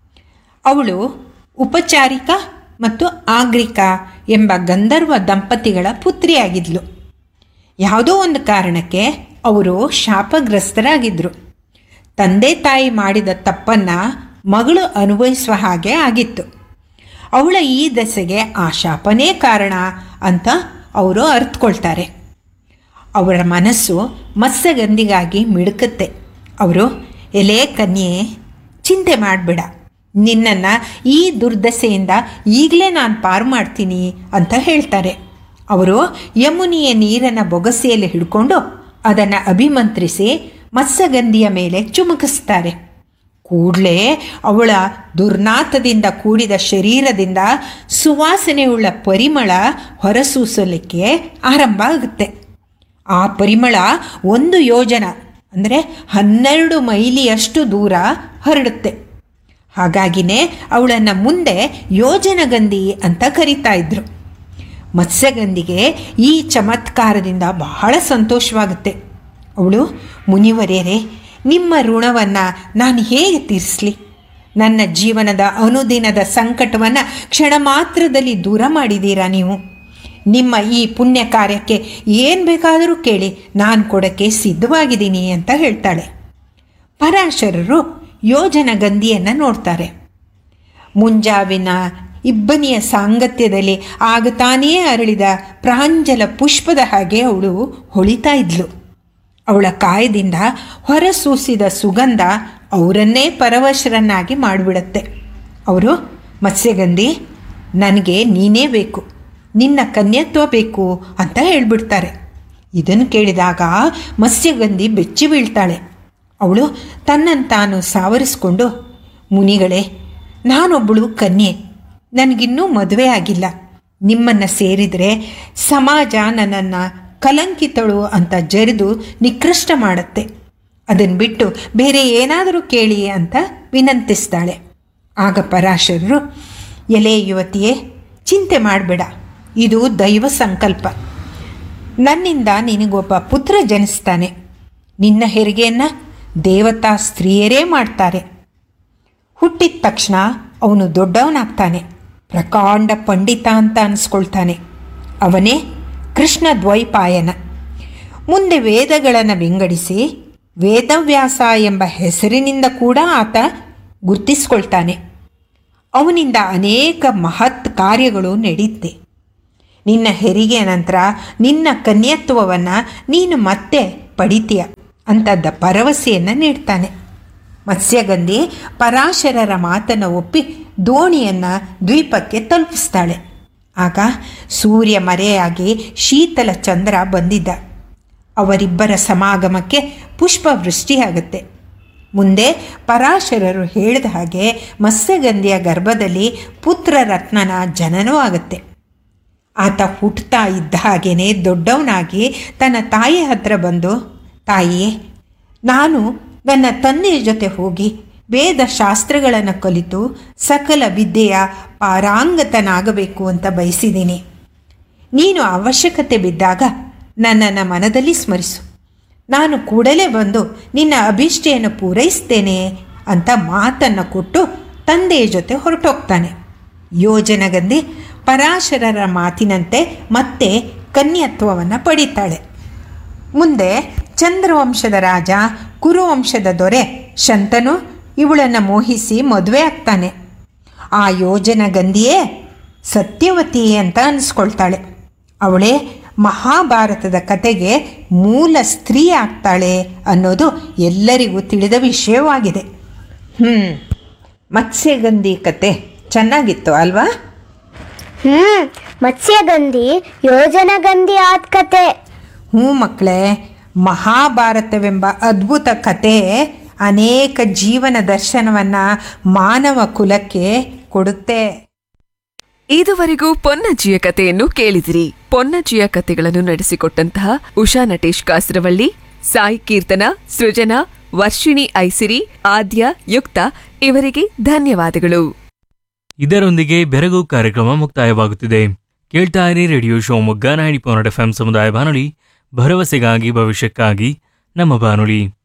ಅವಳು ಉಪಚಾರಿಕ ಮತ್ತು ಆಗ್ರಿಕಾ ಎಂಬ ಗಂಧರ್ವ ದಂಪತಿಗಳ ಪುತ್ರಿಯಾಗಿದ್ಲು ಯಾವುದೋ ಒಂದು ಕಾರಣಕ್ಕೆ ಅವರು ಶಾಪಗ್ರಸ್ತರಾಗಿದ್ದರು ತಂದೆ ತಾಯಿ ಮಾಡಿದ ತಪ್ಪನ್ನು ಮಗಳು ಅನುಭವಿಸುವ ಹಾಗೆ ಆಗಿತ್ತು ಅವಳ ಈ ದೆಸೆಗೆ ಆ ಶಾಪನೇ ಕಾರಣ ಅಂತ ಅವರು ಅರ್ಥಕೊಳ್ತಾರೆ ಅವರ ಮನಸ್ಸು ಮತ್ಸ್ಯಗಂಧಿಗಾಗಿ ಮಿಡುಕುತ್ತೆ ಅವರು ಎಲೆ ಕನ್ಯೆ ಚಿಂತೆ ಮಾಡಬೇಡ ನಿನ್ನನ್ನು ಈ ದುರ್ದಶೆಯಿಂದ ಈಗಲೇ ನಾನು ಪಾರು ಮಾಡ್ತೀನಿ ಅಂತ ಹೇಳ್ತಾರೆ ಅವರು ಯಮುನಿಯ ನೀರನ್ನು ಬೊಗಸೆಯಲ್ಲಿ ಹಿಡ್ಕೊಂಡು ಅದನ್ನು ಅಭಿಮಂತ್ರಿಸಿ ಮತ್ಸ್ಯಗಂಧಿಯ ಮೇಲೆ ಚುಮುಕಿಸ್ತಾರೆ ಕೂಡಲೇ ಅವಳ ದುರ್ನಾಥದಿಂದ ಕೂಡಿದ ಶರೀರದಿಂದ ಸುವಾಸನೆಯುಳ್ಳ ಪರಿಮಳ ಹೊರಸೂಸಲಿಕ್ಕೆ ಆರಂಭ ಆಗುತ್ತೆ ಆ ಪರಿಮಳ ಒಂದು ಯೋಜನ ಅಂದರೆ ಹನ್ನೆರಡು ಮೈಲಿಯಷ್ಟು ದೂರ ಹರಡುತ್ತೆ ಹಾಗಾಗಿನೇ ಅವಳನ್ನು ಮುಂದೆ ಯೋಜನಗಂಧಿ ಅಂತ ಕರೀತಾ ಇದ್ರು ಮತ್ಸ್ಯಗಂಧಿಗೆ ಈ ಚಮತ್ಕಾರದಿಂದ ಬಹಳ ಸಂತೋಷವಾಗುತ್ತೆ ಅವಳು ಮುನಿವರ್ಯರೇ ನಿಮ್ಮ ಋಣವನ್ನು ನಾನು ಹೇಗೆ ತೀರಿಸಲಿ ನನ್ನ ಜೀವನದ ಅನುದಿನದ ಸಂಕಟವನ್ನು ಕ್ಷಣ ಮಾತ್ರದಲ್ಲಿ ದೂರ ಮಾಡಿದ್ದೀರಾ ನೀವು ನಿಮ್ಮ ಈ ಪುಣ್ಯ ಕಾರ್ಯಕ್ಕೆ ಏನು ಬೇಕಾದರೂ ಕೇಳಿ ನಾನು ಕೊಡೋಕ್ಕೆ ಸಿದ್ಧವಾಗಿದ್ದೀನಿ ಅಂತ ಹೇಳ್ತಾಳೆ ಪರಾಶರರು ಯೋಜನ ಗಂಧಿಯನ್ನು ನೋಡ್ತಾರೆ ಮುಂಜಾವಿನ ಇಬ್ಬನಿಯ ಸಾಂಗತ್ಯದಲ್ಲಿ ಆಗ ತಾನೇ ಅರಳಿದ ಪ್ರಾಂಜಲ ಪುಷ್ಪದ ಹಾಗೆ ಅವಳು ಹೊಳಿತಾ ಇದ್ಲು ಅವಳ ಕಾಯದಿಂದ ಹೊರಸೂಸಿದ ಸುಗಂಧ ಅವರನ್ನೇ ಪರವಶರನ್ನಾಗಿ ಮಾಡಿಬಿಡತ್ತೆ ಅವರು ಮತ್ಸ್ಯಗಂಧಿ ನನಗೆ ನೀನೇ ಬೇಕು ನಿನ್ನ ಕನ್ಯತ್ವ ಬೇಕು ಅಂತ ಹೇಳ್ಬಿಡ್ತಾರೆ ಇದನ್ನು ಕೇಳಿದಾಗ ಮತ್ಸ್ಯಗಂಧಿ ಬೆಚ್ಚಿ ಬೀಳ್ತಾಳೆ ಅವಳು ತನ್ನನ್ನು ತಾನು ಸಾವರಿಸ್ಕೊಂಡು ಮುನಿಗಳೇ ನಾನೊಬ್ಬಳು ಕನ್ಯೆ ನನಗಿನ್ನೂ ಮದುವೆ ಆಗಿಲ್ಲ ನಿಮ್ಮನ್ನು ಸೇರಿದರೆ ಸಮಾಜ ನನ್ನನ್ನು ಕಲಂಕಿತಳು ಅಂತ ಜರಿದು ನಿಕೃಷ್ಟ ಮಾಡುತ್ತೆ ಅದನ್ನು ಬಿಟ್ಟು ಬೇರೆ ಏನಾದರೂ ಕೇಳಿ ಅಂತ ವಿನಂತಿಸ್ತಾಳೆ ಆಗ ಪರಾಶರರು ಎಲೆ ಯುವತಿಯೇ ಚಿಂತೆ ಮಾಡಬೇಡ ಇದು ದೈವ ಸಂಕಲ್ಪ ನನ್ನಿಂದ ನಿನಗೊಬ್ಬ ಪುತ್ರ ಜನಿಸ್ತಾನೆ ನಿನ್ನ ಹೆರಿಗೆಯನ್ನು ದೇವತಾ ಸ್ತ್ರೀಯರೇ ಮಾಡ್ತಾರೆ ಹುಟ್ಟಿದ ತಕ್ಷಣ ಅವನು ದೊಡ್ಡವನಾಗ್ತಾನೆ ಪ್ರಕಾಂಡ ಪಂಡಿತ ಅಂತ ಅನಿಸ್ಕೊಳ್ತಾನೆ ಅವನೇ ಕೃಷ್ಣ ದ್ವೈಪಾಯನ ಮುಂದೆ ವೇದಗಳನ್ನು ವಿಂಗಡಿಸಿ ವೇದವ್ಯಾಸ ಎಂಬ ಹೆಸರಿನಿಂದ ಕೂಡ ಆತ ಗುರ್ತಿಸ್ಕೊಳ್ತಾನೆ ಅವನಿಂದ ಅನೇಕ ಮಹತ್ ಕಾರ್ಯಗಳು ನಡೆಯುತ್ತೆ ನಿನ್ನ ಹೆರಿಗೆ ನಂತರ ನಿನ್ನ ಕನ್ಯತ್ವವನ್ನು ನೀನು ಮತ್ತೆ ಪಡಿತೀಯ ಅಂತದ್ದ ಭರವಸೆಯನ್ನು ನೀಡ್ತಾನೆ ಮತ್ಸ್ಯಗಂಧಿ ಪರಾಶರರ ಮಾತನ್ನು ಒಪ್ಪಿ ದೋಣಿಯನ್ನು ದ್ವೀಪಕ್ಕೆ ತಲುಪಿಸ್ತಾಳೆ ಆಗ ಸೂರ್ಯ ಮರೆಯಾಗಿ ಶೀತಲ ಚಂದ್ರ ಬಂದಿದ್ದ ಅವರಿಬ್ಬರ ಸಮಾಗಮಕ್ಕೆ ಪುಷ್ಪವೃಷ್ಟಿಯಾಗುತ್ತೆ ಮುಂದೆ ಪರಾಶರರು ಹೇಳಿದ ಹಾಗೆ ಮತ್ಸ್ಯಗಂಧಿಯ ಗರ್ಭದಲ್ಲಿ ಪುತ್ರ ರತ್ನನ ಜನನವೂ ಆಗುತ್ತೆ ಆತ ಹುಟ್ಟುತ್ತಾ ಇದ್ದ ಹಾಗೇನೆ ದೊಡ್ಡವನಾಗಿ ತನ್ನ ತಾಯಿ ಹತ್ರ ಬಂದು ತಾಯಿ ನಾನು ನನ್ನ ತಂದೆಯ ಜೊತೆ ಹೋಗಿ ವೇದ ಶಾಸ್ತ್ರಗಳನ್ನು ಕಲಿತು ಸಕಲ ವಿದ್ಯೆಯ ಪಾರಾಂಗತನಾಗಬೇಕು ಅಂತ ಬಯಸಿದ್ದೀನಿ ನೀನು ಅವಶ್ಯಕತೆ ಬಿದ್ದಾಗ ನನ್ನನ್ನು ಮನದಲ್ಲಿ ಸ್ಮರಿಸು ನಾನು ಕೂಡಲೇ ಬಂದು ನಿನ್ನ ಅಭಿಷ್ಟೆಯನ್ನು ಪೂರೈಸ್ತೇನೆ ಅಂತ ಮಾತನ್ನು ಕೊಟ್ಟು ತಂದೆಯ ಜೊತೆ ಹೊರಟೋಗ್ತಾನೆ ಯೋಜನಗಂಧಿ ಪರಾಶರರ ಮಾತಿನಂತೆ ಮತ್ತೆ ಕನ್ಯತ್ವವನ್ನು ಪಡಿತಾಳೆ ಮುಂದೆ ಚಂದ್ರವಂಶದ ರಾಜ ಕುರುವಂಶದ ದೊರೆ ಶಂತನು ಇವಳನ್ನು ಮೋಹಿಸಿ ಮದುವೆ ಆಗ್ತಾನೆ ಆ ಯೋಜನ ಗಂಧಿಯೇ ಸತ್ಯವತಿ ಅಂತ ಅನಿಸ್ಕೊಳ್ತಾಳೆ ಅವಳೇ ಮಹಾಭಾರತದ ಕತೆಗೆ ಮೂಲ ಸ್ತ್ರೀ ಆಗ್ತಾಳೆ ಅನ್ನೋದು ಎಲ್ಲರಿಗೂ ತಿಳಿದ ವಿಷಯವಾಗಿದೆ ಹ್ಞೂ ಮತ್ಸ್ಯಗಂಧಿ ಕತೆ ಚೆನ್ನಾಗಿತ್ತು ಅಲ್ವಾ ಹ್ಮ್ ಮತ್ಸ್ಯಗಂಧಿ ಯೋಜನಗಂಧಿ ಆದ ಕತೆ ಹ್ಞೂ ಮಕ್ಕಳೇ ಮಹಾಭಾರತವೆಂಬ ಅದ್ಭುತ ಕತೆ ಅನೇಕ ಜೀವನ ದರ್ಶನವನ್ನು ಮಾನವ ಕುಲಕ್ಕೆ ಕೊಡುತ್ತೆ ಇದುವರೆಗೂ ಪೊನ್ನಜ್ಜಿಯ ಕಥೆಯನ್ನು ಕೇಳಿದಿರಿ ಪೊನ್ನಜ್ಜಿಯ ಕಥೆಗಳನ್ನು ನಡೆಸಿಕೊಟ್ಟಂತಹ ಉಷಾ ನಟೇಶ್ ಕಾಸರವಳ್ಳಿ ಸಾಯಿ ಕೀರ್ತನ ಸೃಜನಾ ವರ್ಷಿಣಿ ಐಸಿರಿ ಆದ್ಯ ಯುಕ್ತ ಇವರಿಗೆ ಧನ್ಯವಾದಗಳು ಇದರೊಂದಿಗೆ ಬೆರಗು ಕಾರ್ಯಕ್ರಮ ಮುಕ್ತಾಯವಾಗುತ್ತಿದೆ ಕೇಳ್ತಾ ಇರಿ radio Shivamogga ninety point F M ಸಮುದಾಯ ಬಾನುಲಿ ಭರವಸೆಗಾಗಿ ಭವಿಷ್ಯಕ್ಕಾಗಿ ನಮ್ಮ ಬಾನುಲಿ